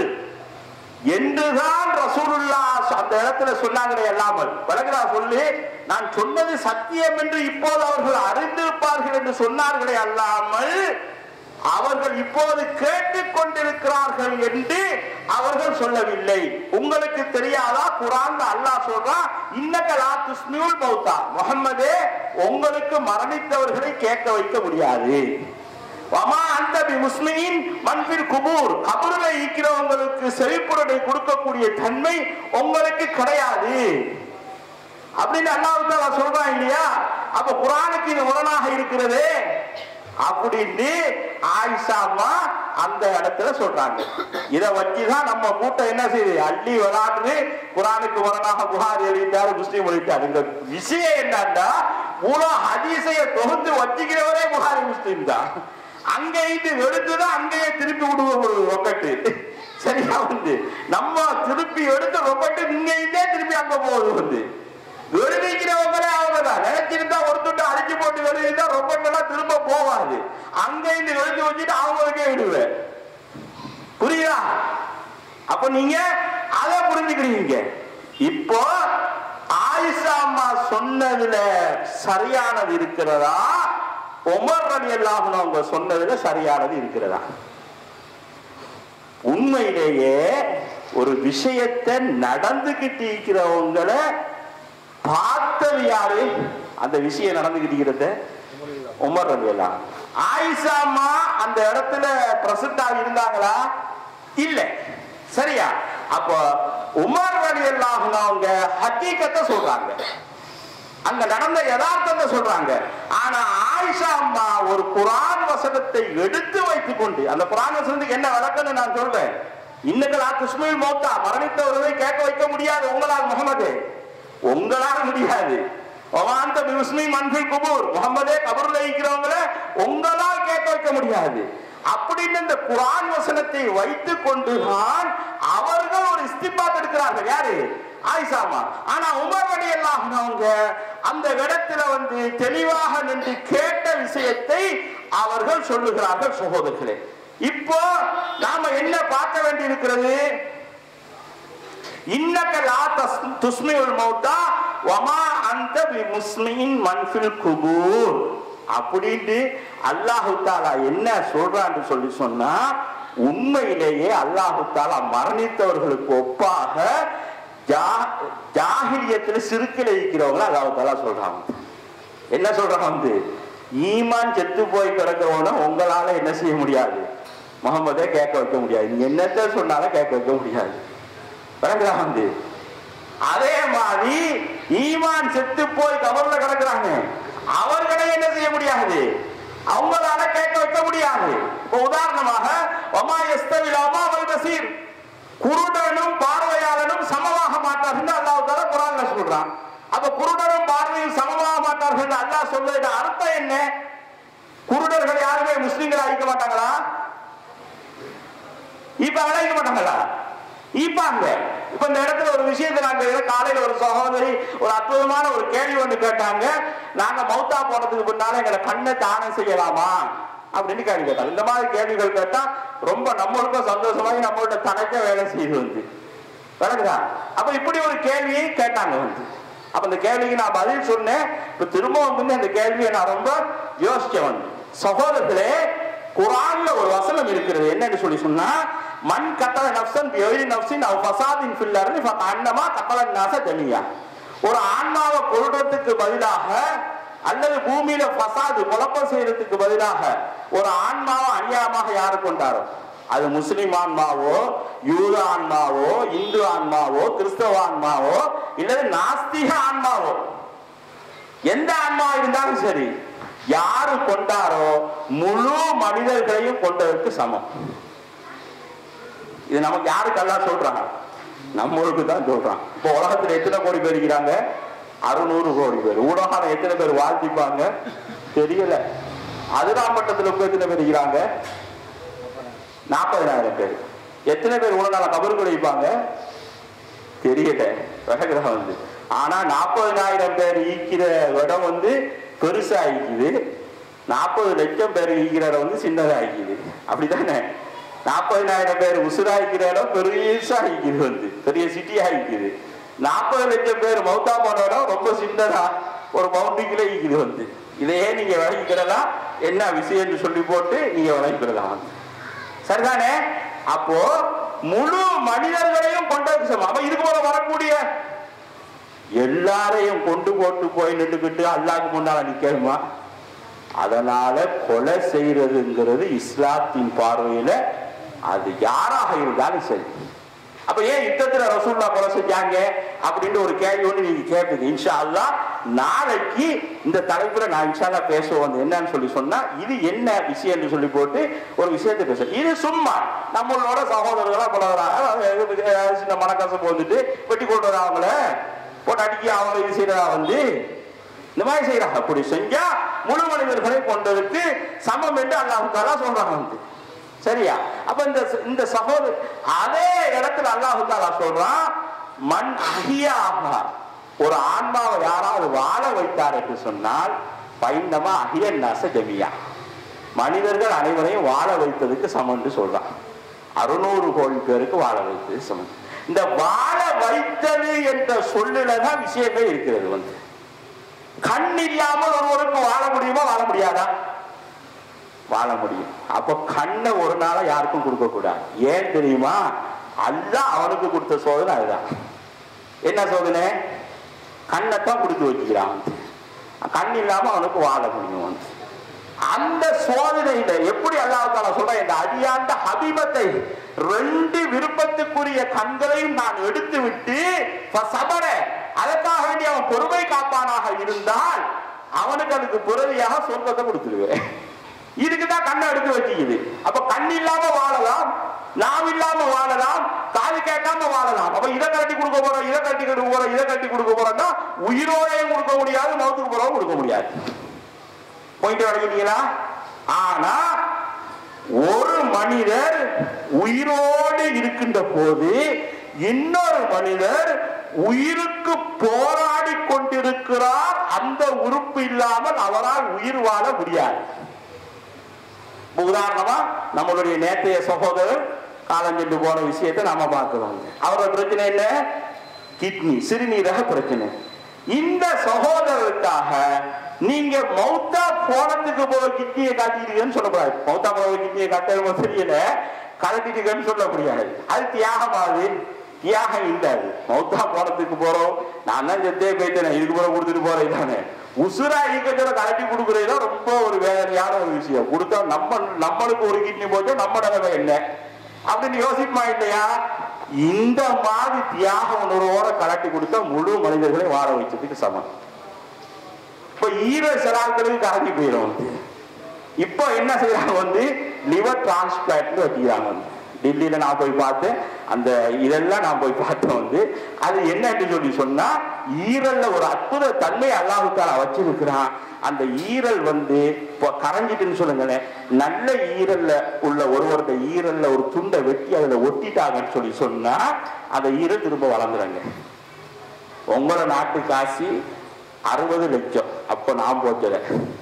என்றுதான் ரசூலுல்லா அந்த இடத்துல சொன்னாங்களே எல்லாமல் விளக்குதா சொல்லி நான் சொன்னது சத்தியம் என்று இப்போது அவர்கள் அறிந்திருப்பார்கள் என்று சொன்னார்களே அல்லாமல் அவர்கள் இப்போது கேட்டுக் கொண்டிருக்கிறார்கள் என்று அவர்கள் சொல்லவில்லை உங்களுக்கு தெரியாதா குரான் அல்லாஹ் சொல்றான் இன்னகலா துஸ்மியுல் மௌத்தா முகம்மதே உங்களுக்கு மரணித்தவர்களை கேட்க வைக்க முடியாது வமா அந்த முஸ்லிமின் மன்பில் குபூர் கபருல இருக்கிறவங்களுக்கு செழிப்புடனை கொடுக்கக்கூடிய தன்மை உங்களுக்கு கிடையாது அப்படின்னு அல்லாஹ் சொல்றான் இல்லையா அப்ப குரானுக்கு இது முரணாக இருக்கிறது அப்படின்னு ஆயிஷா அம்மா அந்த இடத்துல சொல்றாங்க இத வச்சுதான் நம்ம கூட்டம் என்ன செய்யுது அள்ளி விளாடுது குரானுக்கு முரணாக புகார் எழுதிட்டாரு முஸ்லீம் எழுதிட்டாரு இந்த விஷயம் என்னன்னா மூலோ ஹதீஸைய தொகுத்து வச்சுக்கிறவரே புகாரி முஸ்லீம் தான் அங்க இது எடுத்துதான் அங்கேயே திருப்பி விடுவோம் ஒரு ரொக்கெட்டு சரியா வந்து நம்ம திருப்பி எடுத்த ரொக்கெட்டு இங்க இருந்தே திருப்பி அங்க போகுது வந்து எழுதிக்கிறவங்களே அவங்கதான் நினைச்சிருந்தா ஒருத்தட்டு அடிச்சு போட்டு எழுதிருந்தா ரொக்கெட் எல்லாம் திரும்ப போவாது அங்க இருந்து எழுதி வச்சுட்டு அவங்களுக்கே விடுவேன் புரியுதா அப்ப நீங்க அதை புரிஞ்சுக்கிறீங்க இப்போ ஆயிஷா அம்மா சொன்னதுல சரியானது இருக்கிறதா உமர் அலி அல்லாஹ் அவங்க சொன்னதுல சரியானது இருக்கிறதா உண்மையிலேயே ஒரு விஷயத்தை நடந்துகிட்டு இருக்கிறவங்களை பார்த்தது யாரு அந்த விஷயம் நடந்துகிட்டு இருக்கிறத உமர் அலி அல்லாஹ் ஆயிஷா அம்மா அந்த இடத்துல பிரசிட்டா இருந்தாங்களா இல்ல சரியா அப்போ உமர் அலி அல்லாஹ் அவங்க ஹக்கீக்கத்தை சொல்றாங்க அங்க நடந்த யதார்த்தத்தை சொல்றாங்க ஆனா ஆயிஷா அம்மா ஒரு குரான் வசனத்தை எடுத்து வைத்துக் கொண்டு அந்த குரான் வசனத்துக்கு என்ன விளக்கம்னு நான் சொல்றேன் இன்னைக்கு துஷ்மில் மௌத்தா மரணித்தவர்களை கேட்க வைக்க முடியாது உங்களால் முகமது உங்களால் முடியாது ஒவாந்த முஸ்லிம் மன்பில் குபூர் முகமதே கபூர்ல இருக்கிறவங்கள உங்களால் கேட்க வைக்க முடியாது அப்படின்னு இந்த குரான் வசனத்தை வைத்துக் கொண்டுதான் அவர்கள் ஒரு இஸ்திபாத் எடுக்கிறார்கள் யாரு ஆயிஷாமா ஆனா உமர் அலி எல்லாம் அவங்க அந்த இடத்துல வந்து தெளிவாக நின்று கேட்ட விஷயத்தை அவர்கள் சொல்லுகிறார்கள் சகோதரர்களே இப்போ நாம என்ன பார்க்க வேண்டி இருக்கிறது இன்னக்க லா தஸ் துஸ்மியுல் மௌத்தா வமா அந்த பி முஸ்லிமின் மன்ஃபில் குபூர் அப்படின்ட்டு அல்லாஹு தாலா என்ன சொல்றான்னு சொல்லி சொன்னா உண்மையிலேயே அல்லாஹு தாலா மரணித்தவர்களுக்கு ஒப்பாக ஜா- ஜாகிலியத்துல சிறுக்கில் இருக்கிறவங்கள அல்லாஹு தாலா சொல்றாங்க என்ன சொல்றாங்க வந்து ஈமான் செத்து போய் கிடக்கிறவன உங்களால என்ன செய்ய முடியாது முகமதே கேட்க வைக்க முடியாது நீங்க என்னத்த சொன்னாலும் கேட்க வைக்க முடியாது விளங்குதா வந்து அதே மாதிரி ஈமான் செத்து போய் கபர்ல கிடக்குறாங்க அவர்களை என்ன செய்ய முடியாது அவங்களால கேட்க வைக்க முடியாது இப்ப உதாரணமாக ஒமா எஸ்தவில் ஒமா வல் பசீர் குருடனும் பார்வையாளனும் சமமாக மாட்டார்கள் அல்லாஹ் தஆலா குர்ஆன்ல சொல்றான் அப்ப குருடரும் பார்வையும் சமமாக மாட்டார்கள் அல்லாஹ் சொல்றதுக்கு அர்த்தம் என்ன குருடர்கள் யாருமே முஸ்லிம்களா இருக்க மாட்டாங்களா இப்ப அழைக்க மாட்டாங்களா இப்பாங்க இப்ப இந்த இடத்துல ஒரு விஷயத்தை நாங்க காலையில ஒரு சகோதரி ஒரு அற்புதமான ஒரு கேள்வி ஒண்ணு கேட்டாங்க நாங்க மௌத்தா போனதுக்கு பின்னால எங்களை கண்ணை தானம் செய்யலாமா அப்படின்னு கேள்வி கேட்டாங்க இந்த மாதிரி கேள்விகள் கேட்டா ரொம்ப நம்மளுக்கும் சந்தோஷமாகி நம்மளோட தனக்க வேலை செய்து வந்து விளக்குதா அப்ப இப்படி ஒரு கேள்வியை கேட்டாங்க வந்து அப்ப இந்த கேள்விக்கு நான் பதில் சொன்னேன் இப்ப திரும்பவும் வந்து அந்த கேள்வியை நான் ரொம்ப யோசிச்சேன் வந்து சகோதரத்திலே குரான்ல ஒரு வசனம் இருக்கிறது என்னன்னு சொல்லி சொன்னா மண் கத்தல நப்சன் எவ்வளி நப்சின் அவ் ஃபசாதின் ஃபில்லர்னு அன்னமா கத்தல நாச ஜமியா ஒரு ஆன்மாவை கொள்றதுக்கு பதிலாக அல்லது பூமியில ஃபசாது குழப்பம் செய்யறதுக்கு பதிலாக ஒரு ஆன்மாவை அநியாயமாக யாரு கொண்டாரோ அது முஸ்லிம் ஆன்மாவோ யூத ஆன்மாவோ இந்து ஆன்மாவோ கிறிஸ்தவ ஆன்மாவோ இல்லது நாஸ்திக ஆன்மாவோ எந்த ஆன்மா இருந்தாலும் சரி யாரு கொண்டாரோ முழு மனிதர்களையும் கொண்டதற்கு சமம் இது நமக்கு யாருக்கு எல்லாம் சொல்றாங்க நம்மளுக்கு தான் சொல்றான் இப்போ உலகத்துல எத்தனை கோடி பேர் இருக்கிறாங்க அறுநூறு கோடி பேர் ஊடகம் எத்தனை பேர் வாழ்த்திப்பாங்க தெரியல அதிராம்பட்டத்தில் இப்ப எத்தனை பேர் இருக்கிறாங்க நாற்பதினாயிரம் பேர் எத்தனை பேர் உலகால கபருக்கு வைப்பாங்க தெரியல விலகிரகம் வந்து ஆனா நாற்பதினாயிரம் பேர் ஈக்கிற இடம் வந்து பெருசா ஈக்குது நாற்பது லட்சம் பேர் ஈக்கிற இடம் வந்து சின்னதா ஈக்குது அப்படிதானே நாற்பதினாயிரம் பேர் உசுராய்க்கிற இடம் பெருசா ஈக்குது வந்து பெரிய சிட்டியா ஈக்குது நாற்பது லட்சம் பேர் மௌத்தா போன இடம் ரொம்ப சின்னதா ஒரு பவுண்டரிக்குள்ள ஈக்குது வந்து இதையே நீங்க விளங்கிக்கிறதா என்ன விஷயம்னு சொல்லி போட்டு நீங்க விளங்கிக்கிறதா வந்து சரிதானே அப்போ முழு மனிதர்களையும் கொண்டது சமம் அப்ப இதுக்கு போல வரக்கூடிய எல்லாரையும் கொண்டு போட்டு போய் நின்றுக்கிட்டு அல்லாஹ்க்கு முன்னால நிக்கணுமா அதனால கொலை செய்யறதுங்கிறது இஸ்லாத்தின் பார்வையில அது யாராக இருந்தாலும் சரி அப்ப ஏன் யுத்தத்துல ரசூல்லா கொலை செஞ்சாங்க அப்படின்னு ஒரு கேள்வி ஒண்ணு நீங்க கேட்குது இன்ஷா அல்லாஹ் நாளைக்கு இந்த தலைப்புல நான் இன்ஷா அல்லாஹ் பேச வந்து என்னன்னு சொல்லி சொன்னா இது என்ன விஷயம்னு சொல்லி போட்டு ஒரு விஷயத்தை பேச இது சும்மா நம்மளோட சகோதரர்களா பழகிறாங்க சின்ன மனக்கசப்பு வந்துட்டு வெட்டி கொண்டு வர அவங்கள போட்டு அடிக்கி அவங்க இது செய்யறதா வந்து இந்த மாதிரி செய்யறாங்க அப்படி செஞ்சா முழு மனிதர்களை கொண்டதுக்கு சமம் என்று அல்லாஹு தாலா சொல்றாங்க வந்து சரியா அப்ப இந்த இந்த சகோதர அதே இடத்துல அல்லாஹு தாலா சொல்றான் மண் அகியாக ஒரு ஆன்மாவை யாராவது வாழ வைத்தார் என்று சொன்னால் பைந்தமா அகியன் நச ஜமியா மனிதர்கள் அனைவரையும் வாழ வைத்ததுக்கு சமம் என்று சொல்றான் அறுநூறு கோடி பேருக்கு வாழ வைத்தது சமம் இந்த வாழ வைத்தது என்ற சொல்லுல தான் விஷயமே இருக்கிறது வந்து கண் இல்லாமல் ஒருவருக்கு வாழ முடியுமா வாழ முடியாதா வாழ முடியும் அப்போ கண்ணை ஒரு நாள யாருக்கும் கொடுக்க கூடாது ஏன் தெரியுமா அல்லாஹ் அவனுக்கு கொடுத்த சோதனை அதுதான் என்ன சோதனை கண்ணைத்தான் கொடுத்து வச்சுக்கிறான் கண் இல்லாம அவனுக்கு வாழ முடியும் வந்து அந்த சோதனையில எப்படி அல்லாஹால சொல்ற இந்த அடியாண்ட ஹபீபத்தை ரெண்டு விருப்பத்துக்குரிய கண்களையும் நான் எடுத்து விட்டு சபர அதற்காக வேண்டி அவன் பொறுமை காப்பானாக இருந்தால் அவனுக்கு அதுக்கு புறவியாக சொர்க்கத்தை கொடுத்துருவேன் இதுக்கு தான் கண்ணை எடுத்து வச்சுக்குது அப்ப கண் இல்லாம வாழலாம் நாம் இல்லாம வாழலாம் காது கேட்காம வாழலாம் அப்ப இதை கட்டி கொடுக்க போறோம் இதை கட்டி கொடுக்க போறோம் இதை கட்டி கொடுக்க போறோம்னா உயிரோடையும் கொடுக்க முடியாது மௌத்துக்கு போறோம் கொடுக்க முடியாது போயிட்டு வரைக்கிறீங்களா ஆனா ஒரு மனிதர் உயிரோடு இருக்கின்ற போது இன்னொரு மனிதர் உயிருக்கு போராடி கொண்டிருக்கிறார் அந்த உறுப்பு இல்லாமல் அவரால் உயிர் வாழ முடியாது உதாரணமா நம்மளுடைய நேற்றைய சகோதரர் காலஞ்சென்று போன விஷயத்தை நாம பார்க்கிறோம் அவரோட பிரச்சனை என்ன கிட்னி சிறுநீரக பிரச்சனை இந்த சகோதரருக்காக நீங்க மௌத்தா போனதுக்கு போக கிட்னியை காட்டிட்டீங்கன்னு சொல்லக்கூடாது மௌத்தா போக கிட்னியை காட்ட தெரியல கலட்டிட்டீங்கன்னு சொல்ல முடியாது அது தியாகமாகுது தியாகம் இல்லை அது மௌத்தா போனதுக்கு போறோம் நான் தான் செத்தே போயிட்டேன் இதுக்கு போற கொடுத்துட்டு போறேன் தானே உசுரா ஈக்கச்சோட கலட்டி கொடுக்குறது ரொம்ப ஒரு வேதனையான ஒரு விஷயம் கொடுத்தா நம்ம நம்மளுக்கு ஒரு கிட்னி போச்சு நம்ம நிலைமை என்ன அப்படின்னு யோசிப்பா இல்லையா இந்த மாதிரி தியாக உணர்வோட கலட்டி கொடுத்தா முழு மனிதர்களை வாழ வச்சதுக்கு சமம் இப்ப ஈர செலாக்களுக்கு கலட்டி போயிடும் வந்து இப்போ என்ன செய்யறாங்க வந்து லிவர் டிரான்ஸ்பிளான்ட் வச்சுக்கிறாங்க வந்து டெல்லியில நான் போய் பார்த்தேன் அந்த இதெல்லாம் நான் போய் பார்த்தேன் வந்து அது என்னன்னு சொல்லி சொன்னா ஈரல்ல ஒரு அற்புத தன்மை அல்லாஹுத்தால வச்சிருக்கிறான் அந்த ஈரல் வந்து இப்போ கரைஞ்சிட்டுன்னு சொல்லுங்களேன் நல்ல ஈரல்ல உள்ள ஒருவருடைய ஈரல்ல ஒரு துண்டை வெட்டி அதுல ஒட்டிட்டாங்கன்னு சொல்லி சொன்னா அந்த ஈரல் திரும்ப வளர்ந்துறாங்க உங்களோட நாட்டு காசி அறுபது லட்சம் அப்போ நான் போச்சல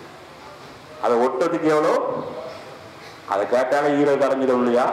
அதை ஒட்டுறதுக்கு எவ்வளோ அதை கேட்டாலே ஈரல் கரைஞ்சிடும் இல்லையா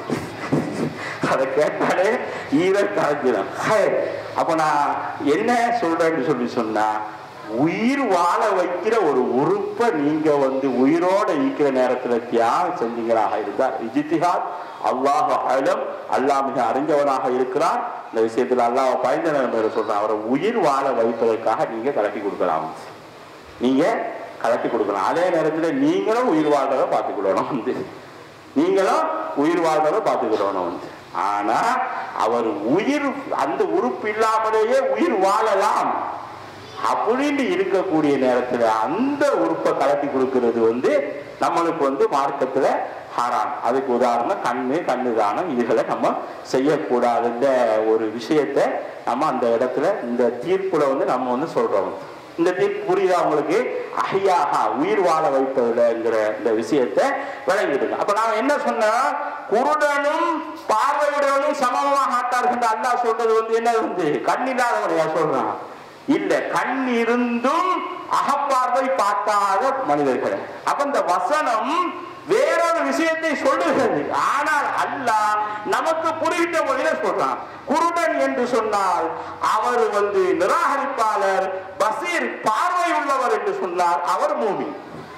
அதை கேட்டாலே ஈரல் கரைஞ்சிடும் ஹே, அப்ப நான் என்ன சொல்றேன்னு சொல்லி சொன்னா உயிர் வாழ வைக்கிற ஒரு உறுப்பை நீங்க வந்து உயிரோட ஈக்கிற நேரத்துல தியாகம் செஞ்சீங்களாக இருந்தா இஜித்திஹாத் அல்லாஹ் அலம் அல்லாஹ் மிக அறிஞ்சவனாக இருக்கிறான் இந்த விஷயத்துல அல்லாஹ் பயந்த நிலைமையில சொல்றான் அவரை உயிர் வாழ வைப்பதற்காக நீங்க கலட்டி கொடுக்கலாம் நீங்க கலட்டி கொடுக்கலாம் அதே நேரத்துல நீங்களும் உயிர் வாழ்றதை பார்த்துக்கிடணும் வந்து நீங்களும் உயிர் வாழ்றதை பார்த்துக்கிடணும் வந்து ஆனா அவர் உயிர் அந்த உறுப்பு இல்லாமலேயே உயிர் வாழலாம் அப்படின்னு இருக்கக்கூடிய நேரத்துல அந்த உறுப்பை கலட்டி கொடுக்கிறது வந்து நம்மளுக்கு வந்து மார்க்கத்துல ஹராம் அதுக்கு உதாரணம் கண்ணு கண்ணு தானம் இதுகளை நம்ம செய்யக்கூடாதுன்ற ஒரு விஷயத்தை நம்ம அந்த இடத்துல இந்த தீர்ப்புல வந்து நம்ம வந்து சொல்றோம் இந்த தீர்ப்பு புரியுதா உங்களுக்கு அஹியாக உயிர் வாழ வைப்பதுலங்கிற இந்த விஷயத்தை விளங்கிடுங்க அப்ப நான் என்ன சொன்னா குருடனும் பார்வையுடனும் சமமாக ஆட்டார்கள் அல்லாஹ் சொல்றது வந்து என்ன வந்து கண்ணில்லாதவனையா சொல்றான் இல்ல கண் இருந்தும் அகப்பார்வை பார்க்காத மனிதர்கள் அப்ப இந்த வசனம் வேறொரு விஷயத்தை சொல்லுகிறது ஆனால் அல்லாஹ் நமக்கு புரிகின்ற மொழியில சொல்றான் குருடன் என்று சொன்னால் அவர் வந்து நிராகரிப்பாளர் பசீர் பார்வை உள்ளவர் என்று சொன்னார் அவர் மூமின்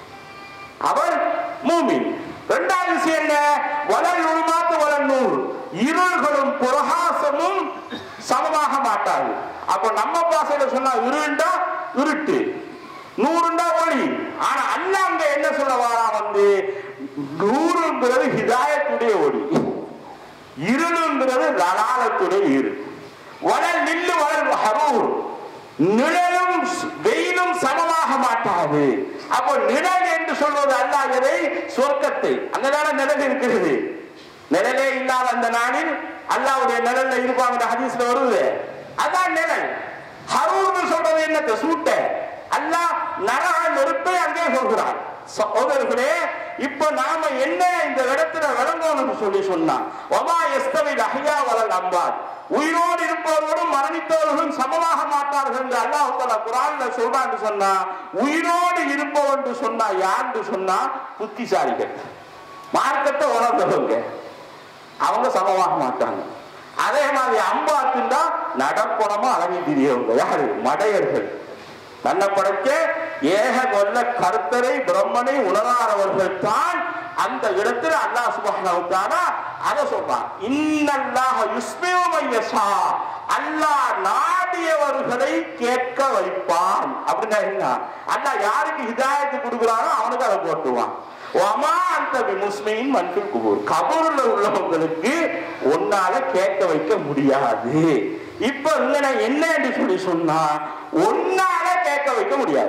அவர் மூமின் இரண்டாவது விஷயம் என்ன வளர் உருமாத்து வளர் நூறு இருள்களும் பிரகாசமும் சமமாக மாட்டாது அப்ப நம்ம பாசையில சொன்னா இருண்டா இருட்டு நூறுண்டா ஒளி ஆனா அல்லாஹ் அங்க என்ன சொல்ல வாரா வந்து நூறுங்கிறது ஹிதாயத்துடைய ஒளி இருளுங்கிறது லலாலத்துடைய இரு வளல் நில்லு வளல் ஹரூர் நிழலும் வெயிலும் சமமாக மாட்டாது அப்போ நிழல் என்று சொல்வது அல்லாஹ் எதை சொர்க்கத்தை அங்கதான நிழல் இருக்கிறது நிழலே இல்லாத அந்த நாளில் அல்லாவுடைய நிழல்ல இருப்பாங்க ஹதீஸ்ல வருது அதான் நிழல் ஹரூர்னு சொல்றது என்னத்த சூட்ட அல்லாஹ் நரக நெருப்பை அங்கே சொல்கிறான் சகோதரர்களே இப்ப நாம என்ன இந்த இடத்துல விளங்கணும்னு சொல்லி சொன்னா ஒமா எஸ்தவில் அஹியா வளல் அம்பார் உயிரோடு இருப்பவர்களும் மரணித்தவர்களும் சமமாக மாட்டார்கள் என்று அல்லாஹ் தஆலா குரான்ல சொல்றான்னு சொன்னா உயிரோடு இருப்பவன் என்று சொன்னா யாருன்னு சொன்னா புத்திசாலிகள் மார்க்கத்தை உணர்ந்தவங்க அவங்க சமமாக மாட்டாங்க அதே மாதிரி அம்பாத்துண்டா நடப்பணமா அழகி திரியவங்க யாரு மடையர்கள் நல்ல படைக்க ஏக கொல்ல கர்த்தரை பிரம்மனை உணராதவர்கள் தான் அந்த இடத்துல அல்லாஹ் சுப்ஹானஹு வ தஆலா அத சொல்றான் இன்னல்லாஹ யுஸ்மிஉ மன் யஷா அல்லாஹ் நாடியவர்களை கேட்க வைப்பான் அப்படின்னா என்ன அல்லாஹ் யாருக்கு ஹிதாயத்து கொடுக்குறானோ அவனுக்கு அதை போட்டுவான் ஒமா அந்த முஸ்லிமின் மன்பில் குபூர் கபூர்ல உள்ளவங்களுக்கு ஒன்னால கேட்க வைக்க முடியாது இப்ப இங்க என்ன என்று சொல்லி சொன்னா ஒன்னால கேட்க வைக்க முடியாது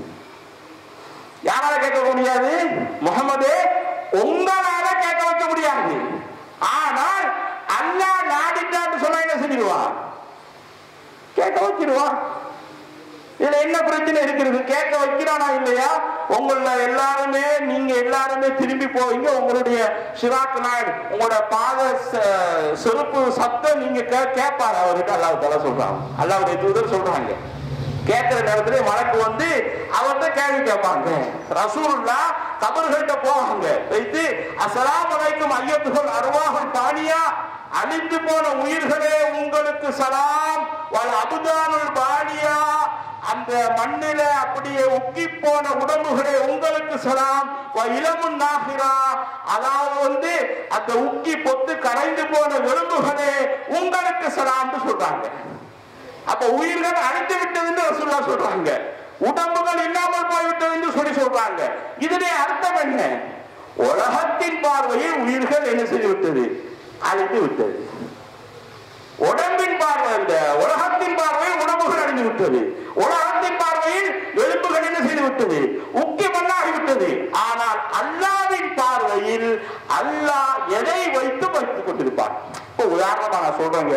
யாரால கேட்க முடியாது முகமது உங்களால கேட்க வைக்க முடியாது ஆனால் அல்லாஹ் நாடிட்டான்னு சொன்னா என்ன செஞ்சிருவான் கேட்க வச்சிருவான் இதுல என்ன பிரச்சனை இருக்கிறது கேட்க வைக்கிறானா இல்லையா உங்கள எல்லாருமே நீங்க எல்லாருமே திரும்பி போவீங்க உங்களுடைய சிராக்கு நாயுடு உங்களோட பாத ச- செருப்பு சத்தம் நீங்க கே- கேட்பாரு அவர்கிட்ட அல்லாஹ் தலா சொல்றாங்க அல்லாவுடைய தூதர் சொல்றாங்க கேட்கிற நேரத்துல மலக்கு வந்து அவர்கிட்ட கேள்வி கேட்பாங்க ரசூலுல்லா கபர்கள்ட்ட போவாங்க வைத்து அஸ்ஸலாமு அலைக்கும் ஐயத்துகள் அருவாகம் பாணியா அழிந்து போன உயிர்களே உங்களுக்கு சலாம் வல் அபுதானுல் பாணியா அந்த மண்ணில அப்படியே உக்கி போன உடம்புகளே உங்களுக்கு சலாம் வ இளமுன் நாகிரா அதாவது வந்து அந்த உக்கி பொத்து கரைந்து போன எலும்புகளே உங்களுக்கு சலாம்னு சொல்றாங்க அப்ப உயிர்கள் அழிந்து விட்டதுன்னு ரசூல்லா சொல்றாங்க உடம்புகள் இல்லாமல் போய்விட்டது என்று சொல்லி சொல்றாங்க இதனுடைய அர்த்தம் என்ன உலகத்தின் பார்வையில் உயிர்கள் என்ன செய்து விட்டது அழிந்து விட்டது உடம்பின் பார்வை இந்த உலகத்தின் பார்வையில் உடம்புகள் அழிந்து விட்டது உலகத்தின் பார்வையில் எலும்புகள் என்ன செய்து விட்டது உக்கி மண்ணாகிவிட்டது ஆனால் அல்லாவின் பார்வையில் அல்லாஹ் எதை வைத்து வைத்துக் கொண்டிருப்பார் இப்போ உதாரணமா நான் சொல்றேங்க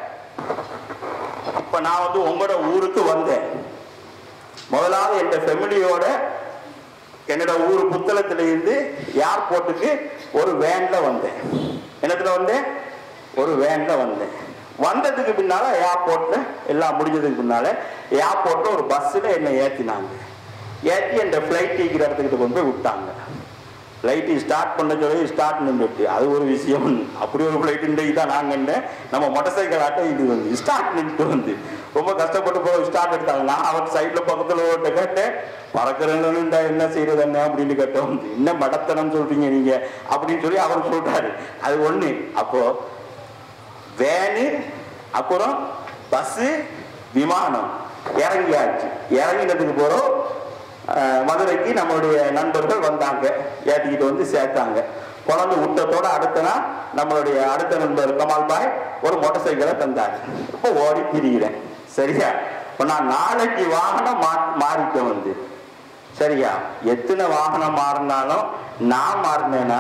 இப்ப நான் வந்து உங்களோட ஊருக்கு வந்தேன் முதலாவது என் ஃபெமிலியோட என்னோட ஊர் புத்தளத்துல இருந்து ஏர்போர்ட்டுக்கு ஒரு வேன்ல வந்தேன் என்னத்துல வந்தேன் ஒரு வேன்ல வந்தேன் வந்ததுக்கு பின்னால ஏர்போர்ட்ல எல்லாம் முடிஞ்சதுக்கு பின்னால ஏர்போர்ட்ல ஒரு பஸ்ஸில் என்னை ஏற்றினாங்க ஏற்றி என் ஃப்ளைட் டிக்கிற இடத்துக்கிட்ட கொண்டு போய் விட்டாங்க ஃப்ளைட்டு ஸ்டார்ட் பண்ண சொல்லி ஸ்டார்ட் நின்றுட்டு அது ஒரு விஷயம் அப்படி ஒரு ஃப்ளைட் இன்றைக்கு தான் நாங்கள் என்ன நம்ம மோட்டர் சைக்கிள் ஆட்டம் இது வந்து ஸ்டார்ட் நின்றுட்டு வந்து ரொம்ப கஷ்டப்பட்டு போய் ஸ்டார்ட் எடுத்தாங்க நான் அவர் சைடில் பக்கத்தில் ஓட்ட கேட்டேன் பறக்கிறேன்னு என்ன செய்யறது என்ன அப்படின்னு கேட்டோம் வந்து என்ன மடத்தனம் சொல்றீங்க நீங்க அப்படின்னு சொல்லி அவர் சொல்றாரு அது ஒண்ணு அப்போ வேனு அப்புறம் பஸ்ஸு விமானம் இறங்கியாச்சு இறங்கினதுக்கு போகிறோம் மதுரைக்கு நம்மளுடைய நண்பர்கள் வந்தாங்க ஏற்றிக்கிட்டு வந்து சேர்த்தாங்க குழந்தை விட்டத்தோட அடுத்த நாள் நம்மளுடைய அடுத்த நண்பர் கமால் பாய் ஒரு மோட்டார் சைக்கிளை தந்தார் இப்போ ஓடி திரிகிறேன் சரியா இப்போ நான் நாளைக்கு வாகனம் மா மாறிட்டேன் வந்து சரியா எத்தனை வாகனம் மாறினாலும் நான் மாறினேனா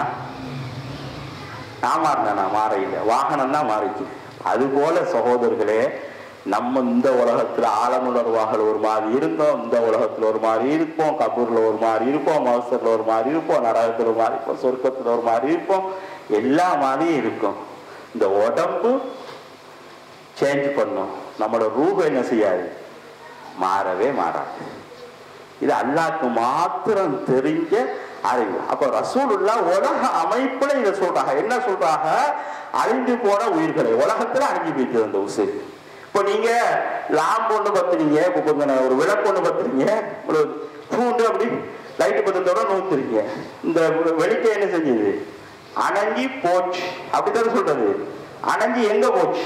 நான் மாறினேனா மாற இல்லை வாகனம் தான் மாறிச்சு அதுபோல சகோதரர்களே நம்ம இந்த உலகத்துல ஆழமுணர்வாக ஒரு மாதிரி இருந்தோம் இந்த உலகத்துல ஒரு மாதிரி இருப்போம் கபூர்ல ஒரு மாதிரி இருப்போம் மவசர்ல ஒரு மாதிரி இருப்போம் நரகத்துல ஒரு மாதிரி இருப்போம் சொர்க்கத்துல ஒரு மாதிரி இருப்போம் எல்லா மாதிரியும் இருக்கும் இந்த உடம்பு சேஞ்ச் பண்ணும் நம்மளோட ரூபம் என்ன செய்யாது மாறவே மாறாது இது அல்லாஹ்க்கு மாத்திரம் தெரிஞ்ச அறிவு அப்ப ரசூலுல்லா உலக அமைப்புல இதை சொல்றாங்க என்ன சொல்றாங்க அழிந்து போன உயிர்களை உலகத்துல அழிஞ்சு போயிட்டு அந்த உசிர் இப்போ நீங்க லாம்பு ஒண்ணு பத்துறீங்க இப்போ கொஞ்சம் ஒரு விளக்கு ஒண்ணு பத்துறீங்க ஒரு பூண்டு அப்படி லைட்டு பத்தத்தோட நூத்துறீங்க இந்த வெளிச்சம் என்ன செஞ்சது அணைஞ்சி போச்சு அப்படித்தானே சொல்றது அணைஞ்சி எங்க போச்சு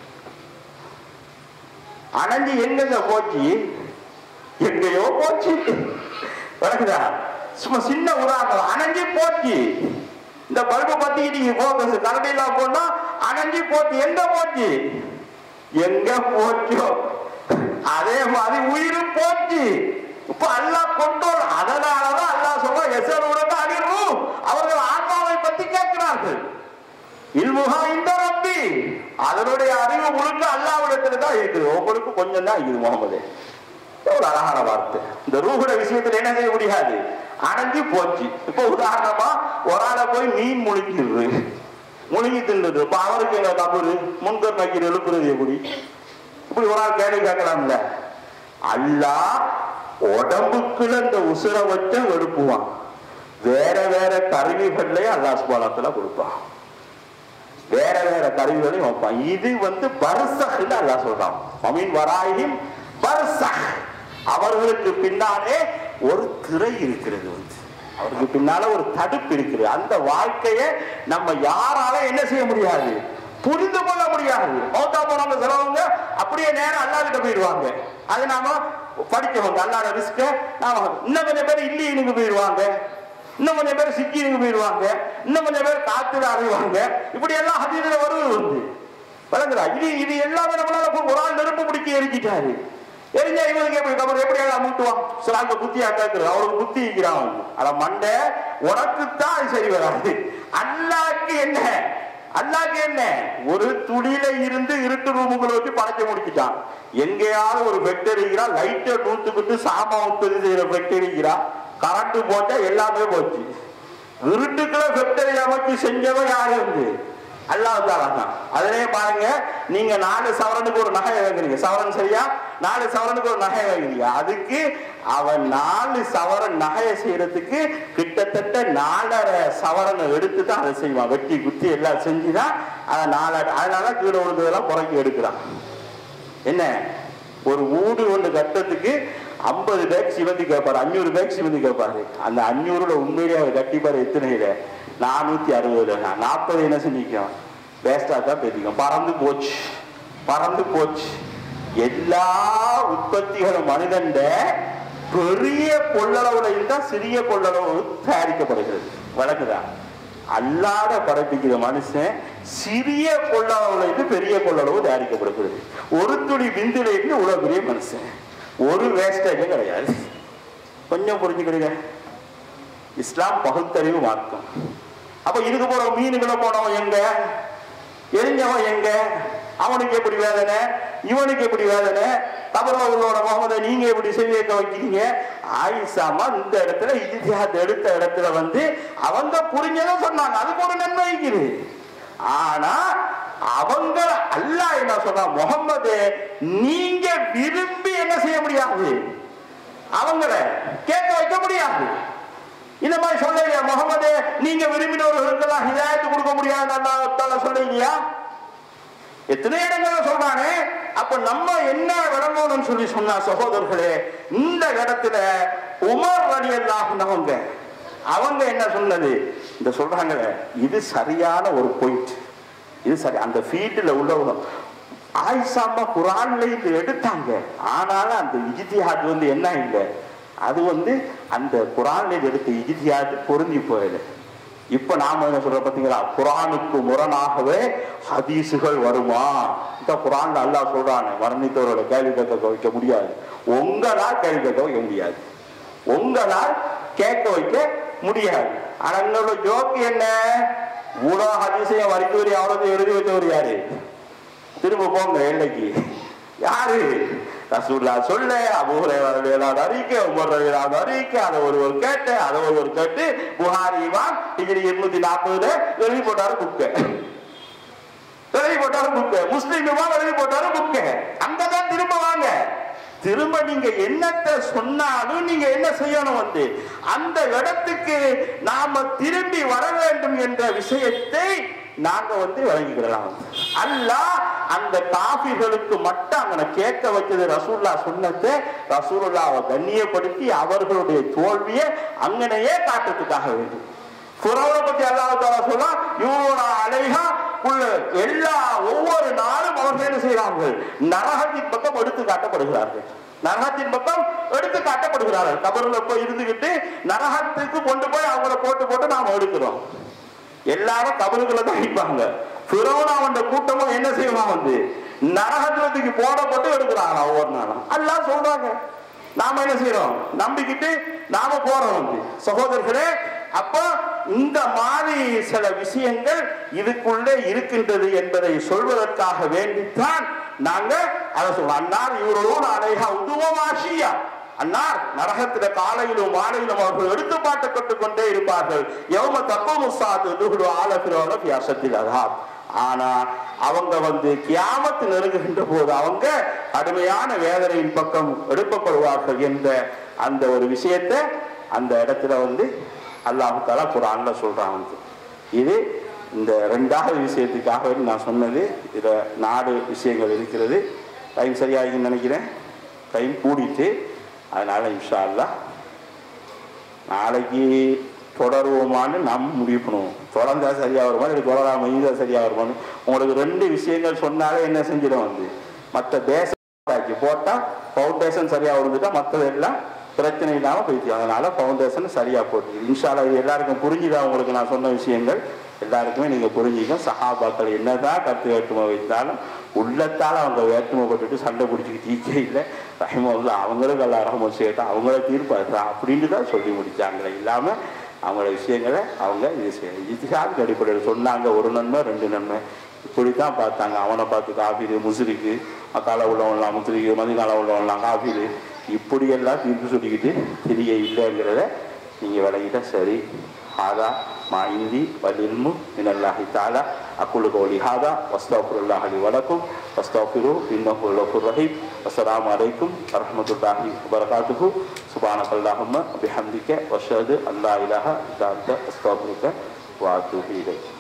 அணைஞ்சி எங்கங்க போச்சு எங்கேயோ போச்சு விளக்குதா சும்மா சின்ன உதாரணம் அணைஞ்சி போச்சு இந்த பல்பு பத்திக்கிட்டு நீங்க போக்கஸ் கரண்ட் இல்லாம போனா அணைஞ்சி போச்சு எங்க போச்சு எங்க போச்சோ அதே மாதிரி உயிர் போச்சு இப்ப அல்லாஹ் கொண்டோல் அதனாலதான் அல்லாஹ் சொல்ற எசருடன் அறிவு அவர்கள் ஆத்மாவை பத்தி கேட்கிறார்கள் இல்முகா இந்த ரப்பி அதனுடைய அறிவு முழுக்க அல்லாவிடத்துல தான் இருக்குது உங்களுக்கு கொஞ்சம் தான் இருக்குது முகமது ஒரு அழகான வார்த்தை இந்த ரூகுட விஷயத்துல என்ன செய்ய முடியாது அணைஞ்சு போச்சு இப்போ உதாரணமா ஒரு ஆளை போய் மீன் முழுங்கிடுது முழுங்கி தின்னுது இப்ப அவருக்கு எங்க கபரு முன்கர் நக்கீர் எழுப்புறது எப்படி இப்படி ஒரு ஆள் கேள்வி கேட்கலாம்ல அல்லா உடம்புக்குள்ள இந்த உசுரை வச்ச எழுப்புவான் வேற வேற கருவிகள்லயும் அல்லா சுபாலத்துல கொடுப்பான் வேற வேற கருவிகளையும் வைப்பான் இது வந்து பர்சஹ்னு அல்லா சொல்றான் மமீன் வராயும் பர்சஹ் அவர்களுக்கு பின்னாலே ஒரு திரை இருக்கிறது வந்து அவருக்கு பின்னால ஒரு தடுப்பு இருக்குது அந்த வாழ்க்கையை நம்ம யாரால என்ன செய்ய முடியாது புரிந்து கொள்ள முடியாது மௌத்தா போனவங்க சிலவங்க அப்படியே நேரம் அல்லா கிட்ட போயிடுவாங்க அது நாம படிச்சவங்க அல்லாட ரிஸ்க நாம இன்னும் கொஞ்சம் பேர் இல்லைன்னு போயிடுவாங்க இன்னும் கொஞ்சம் பேர் சிக்கினுக்கு போயிடுவாங்க இன்னும் கொஞ்சம் பேர் காத்துல அறிவாங்க இப்படி எல்லாம் ஹதீதுல வருவது வந்து விளங்குதா இது இது எல்லாமே நம்மளால போய் ஒரு ஆள் நெருப்பு பிடிக்க எரிக்கிட்டாரு எரிஞ்சா இவனுக்கு எப்படி கபர் எப்படி எல்லாம் மூட்டுவான் சில அந்த புத்தியா கேட்கறது அவருக்கு புத்தி இருக்கிறான் அட மண்டை உனக்குத்தான் அது சரி வராது அல்லாக்கு என்ன அல்லாக்கு என்ன ஒரு துளியில இருந்து இருட்டு ரூமுக்குள்ள வச்சு படைக்க முடிச்சுட்டான் எங்கேயாவது ஒரு வெட்டரிக்கிறா லைட்டை நூத்துக்கிட்டு சாமா உற்பத்தி செய்யற வெட்டரிக்கிறா கரண்ட் போட்டா எல்லாமே போச்சு இருட்டுக்குள்ள ஃபேக்டரி அமைச்சு செஞ்சவன் யாரு வந்து அல்லாஹ் தான் அதிலே பாருங்க நீங்க நாலு சவரனுக்கு ஒரு நகை வாங்குறீங்க சவரன் சரியா நாலு சவரனுக்கு ஒரு நகை வாங்குறீங்க அதுக்கு அவன் நாலு சவரன் நகையை செய்யறதுக்கு கிட்டத்தட்ட நாலரை சவரனை எடுத்து தான் அதை செய்வான் வெட்டி குத்தி எல்லாம் செஞ்சுதான் அதை நாலரை அதனால கீழே விழுந்ததெல்லாம் புறக்கி எடுக்கிறான் என்ன ஒரு வீடு ஒன்று கட்டுறதுக்கு ஐம்பது பேக் சிவந்தி கேட்பாரு அஞ்சூறு பேக் சிவந்தி கேட்பாரு அந்த அஞ்சூறுல உண்மையிலே அவர் கட்டிப்பாரு எத்தனையில நானூத்தி அறுபதுல நாற்பது என்ன செஞ்சிக்கும் வேஸ்டா தான் பேசிக்கும் பறந்து போச்சு பறந்து போச்சு எல்லா உற்பத்திகளும் மனிதண்ட பெரிய கொள்ளளவுல இருந்தா சிறிய கொள்ளளவு தயாரிக்கப்படுகிறது வழக்குதான் அல்லாத படைப்பிக்கிற மனுஷன் சிறிய கொள்ளளவுல இருந்து பெரிய கொள்ளளவு தயாரிக்கப்படுகிறது ஒரு துளி விந்துல இருந்து இவ்வளவு பெரிய மனுஷன் ஒரு வேஸ்டேஜும் கிடையாது கொஞ்சம் புரிஞ்சுக்கிடுங்க இஸ்லாம் பகுத்தறிவு மார்க்கம் அப்ப இதுக்கு போற மீனுக்குள்ள போனவன் எங்க எரிஞ்சவன் எங்க அவனுக்கு எப்படி வேதனை இவனுக்கு எப்படி வேதனை கபர்ல உள்ளோட முகமதை நீங்க எப்படி செய்தியக்க வைக்கிறீங்க ஆயிஷாமா இந்த இடத்துல இஜித்தியாத் எடுத்த இடத்துல வந்து அவங்க புரிஞ்சதை சொன்னாங்க அதுக்கு ஒரு நன்மை இருக்குது ஆனா அவங்க அல்லாஹ் என்ன சொல்றான் முகம்மது நீங்க விரும்பி என்ன செய்ய முடியாது அவங்கள கேட்க வைக்க முடியாது இந்த மாதிரி சொல்லலையா முகமது நீங்க விரும்பினவர்களுக்கெல்லாம் ஹிதாயத்து கொடுக்க முடியாது அல்லாஹ் சொல்லலையா எத்தனை இடங்கள்ல சொல்றானே அப்ப நம்ம என்ன விளங்கணும்னு சொல்லி சொன்னா சகோதரர்களே இந்த இடத்துல உமர் அலி அல்லாஹ்னவங்க அவங்க என்ன சொன்னது இந்த சொல்றாங்களே இது சரியான ஒரு பாயிண்ட் இது சரி அந்த ஃபீல்டில் உள்ளவங்க ஆயிஷாமா குரான்ல இது எடுத்தாங்க ஆனாலும் அந்த இஜித்தியாத் வந்து என்ன இல்லை அது வந்து அந்த குரான்ல எடுத்த இஜித்தியாத் பொருந்தி போயில இப்ப நாம என்ன சொல்றோம் பாத்தீங்களா குரானுக்கு முரணாகவே ஹதீசுகள் வருமா இந்த குரான்ல அல்லாஹ் சொல்றானே மரணித்தவரோட கேள்வி கேட்க வைக்க முடியாது உங்களால் கேள்வி கேட்க வைக்க முடியாது உங்களால் கேட்க வைக்க முடியாது ஆனா இன்னொரு ஜோக்கு என்ன உலக அதிசயம் வரைக்கும் அவ்வளவு எழுதி வச்சவர் யாரு திரும்ப போங்க எல்லைக்கு யாரு ரசூல்லா சொல்ல அபூரை வரவேலாத அறிக்கை உமர் வரவேலாத அறிக்கை அதை ஒருவர் கேட்டு அதை ஒருவர் கேட்டு புகாரி இமாம் டிகிரி இருநூத்தி நாற்பதுல எழுதி போட்டாரு புக்க எழுதி போட்டாரு புக்க முஸ்லீம் இமாம் எழுதி போட்டாரு புக்க அங்கதான் திரும்ப வாங்க திரும்ப நீங்க என்னத்தை சொன்னாலும் நீங்க என்ன செய்யணும் வந்து அந்த இடத்துக்கு நாம திரும்பி வர வேண்டும் என்ற விஷயத்தை நாங்க வந்து வழங்கிக்கிடலாம் அல்லாஹ் அந்த காபிர்களுக்கு மட்டும் அங்கே கேட்க வச்சது ரசூல்லா சொன்னதை ரசூலுல்லாவை கண்ணியப்படுத்தி அவர்களுடைய தோல்வியை அங்கனையே காட்டுறதுக்காக வேண்டும் குரவனை பத்தி அல்லாஹ் சொல்ல இவரோட அலைகா உள்ள எல்லா ஒவ்வொரு நாளும் அவர்கள் என்ன செய்கிறார்கள் நரகத்தின் பக்கம் எடுத்து காட்டப்படுகிறார்கள் நரகத்தின் பக்கம் எடுத்து காட்டப்படுகிறார்கள் கபருல போய் இருந்துகிட்டு நரகத்துக்கு கொண்டு போய் அவங்கள போட்டு போட்டு நாம எடுக்கிறோம் எல்லாரும் கபருக்குள்ள தான் அடிப்பாங்க பிறவனாவண்ட கூட்டமும் என்ன செய்வான் வந்து நரகத்துக்கு போடப்பட்டு எடுக்கிறாங்க ஒவ்வொரு நாளும் எல்லாம் சொல்றாங்க நாம என்ன செய்யறோம் நம்பிக்கிட்டு நாம போறோம் வந்து சகோதரர்களே அப்ப இந்த மாதிரி சில விஷயங்கள் இதுக்குள்ளே இருக்கின்றது என்பதை சொல்வதற்காக வேண்டித்தான் நாங்க அதை சொல்றோம் அன்னார் இவரோடு அழகா உதுவமாஷியா அன்னார் நரகத்தில காலையிலும் மாலையிலும் அவர்கள் எடுத்துப்பாட்டு கட்டுக் கொண்டே இருப்பார்கள் எவம தப்ப முசாது துகுடு ஆலபிரோட வியாசத்தில் அதாப் ஆனா அவங்க வந்து கியாமத்து நெருங்குகின்ற போது அவங்க கடுமையான வேதனையின் பக்கம் எடுக்கப்படுவார்கள் என்ற அந்த ஒரு விஷயத்தை அந்த இடத்துல வந்து அல்லாஹு தாலா குரான்ல சொல்றான் வந்து இது இந்த ரெண்டாவது விஷயத்துக்காக வேண்டி நான் சொன்னது இதில் நாடு விஷயங்கள் இருக்கிறது டைம் சரியாகுன்னு நினைக்கிறேன் டைம் கூடிட்டு அதனால இன்ஷா அல்லாஹ் நாளைக்கு தொடருவோமான்னு நாம் முடிவு பண்ணுவோம் தொடர்ந்தா சரியா வருமா இல்லை தொடராம இருந்தா சரியா வருமான்னு உங்களுக்கு ரெண்டு விஷயங்கள் சொன்னாலே என்ன செஞ்சிடும் வந்து மற்ற தேச போட்டா ஃபவுண்டேஷன் சரியா விழுந்துட்டா மற்றது எல்லாம் பிரச்சனை இல்லாம போயிடுச்சு அதனால ஃபவுண்டேஷன் சரியா போட்டு இன்ஷால்லா இது எல்லாருக்கும் புரிஞ்சுதா உங்களுக்கு நான் சொன்ன விஷயங்கள் எல்லாருக்குமே நீங்க புரிஞ்சுக்க சஹாபாக்கள் என்னதான் கருத்து வேற்றுமை வைத்தாலும் உள்ளத்தால் அவங்க வேற்றுமைப்பட்டுட்டு சண்டை பிடிச்சிக்கிட்டு ஈக்கே இல்லை ரஹிமல்லா அவங்களுக்கு எல்லாம் ரஹமத் செய்யட்டும் அவங்கள தீர்ப்பு அப்படின்னு தான் சொல்லி முடிச்சாங்களே இல்லாம அவங்களோட விஷயங்களை அவங்க இது செய்ய இத்திஹாத் அடிப்படையில் சொன்னாங்க ஒரு நன்மை ரெண்டு நன்மை இப்படித்தான் பார்த்தாங்க அவனை பார்த்து காஃபிரு முசிறிக்கு மக்கால உள்ளவன்லாம் முசிறிக்கு மதிகால உள்ளவன்லாம் காஃபிரு இப்படியெல்லாம் தீர்ப்பு சொல்லிக்கிட்டு தெரிய இல்லைங்கிறத நீங்கள் விளங்கிட்டா சரி هذا ما عندي والعلم من الله تعالى أقول قولي هذا واستغفر الله لي ولكم واستغفروه إنه هو الغفور الرحيم والسلام عليكم ورحمة الله وبركاته سبحانك اللهم وبحمدك وأشهد أن لا إله إلا أنت أستغفرك وأتوب إليك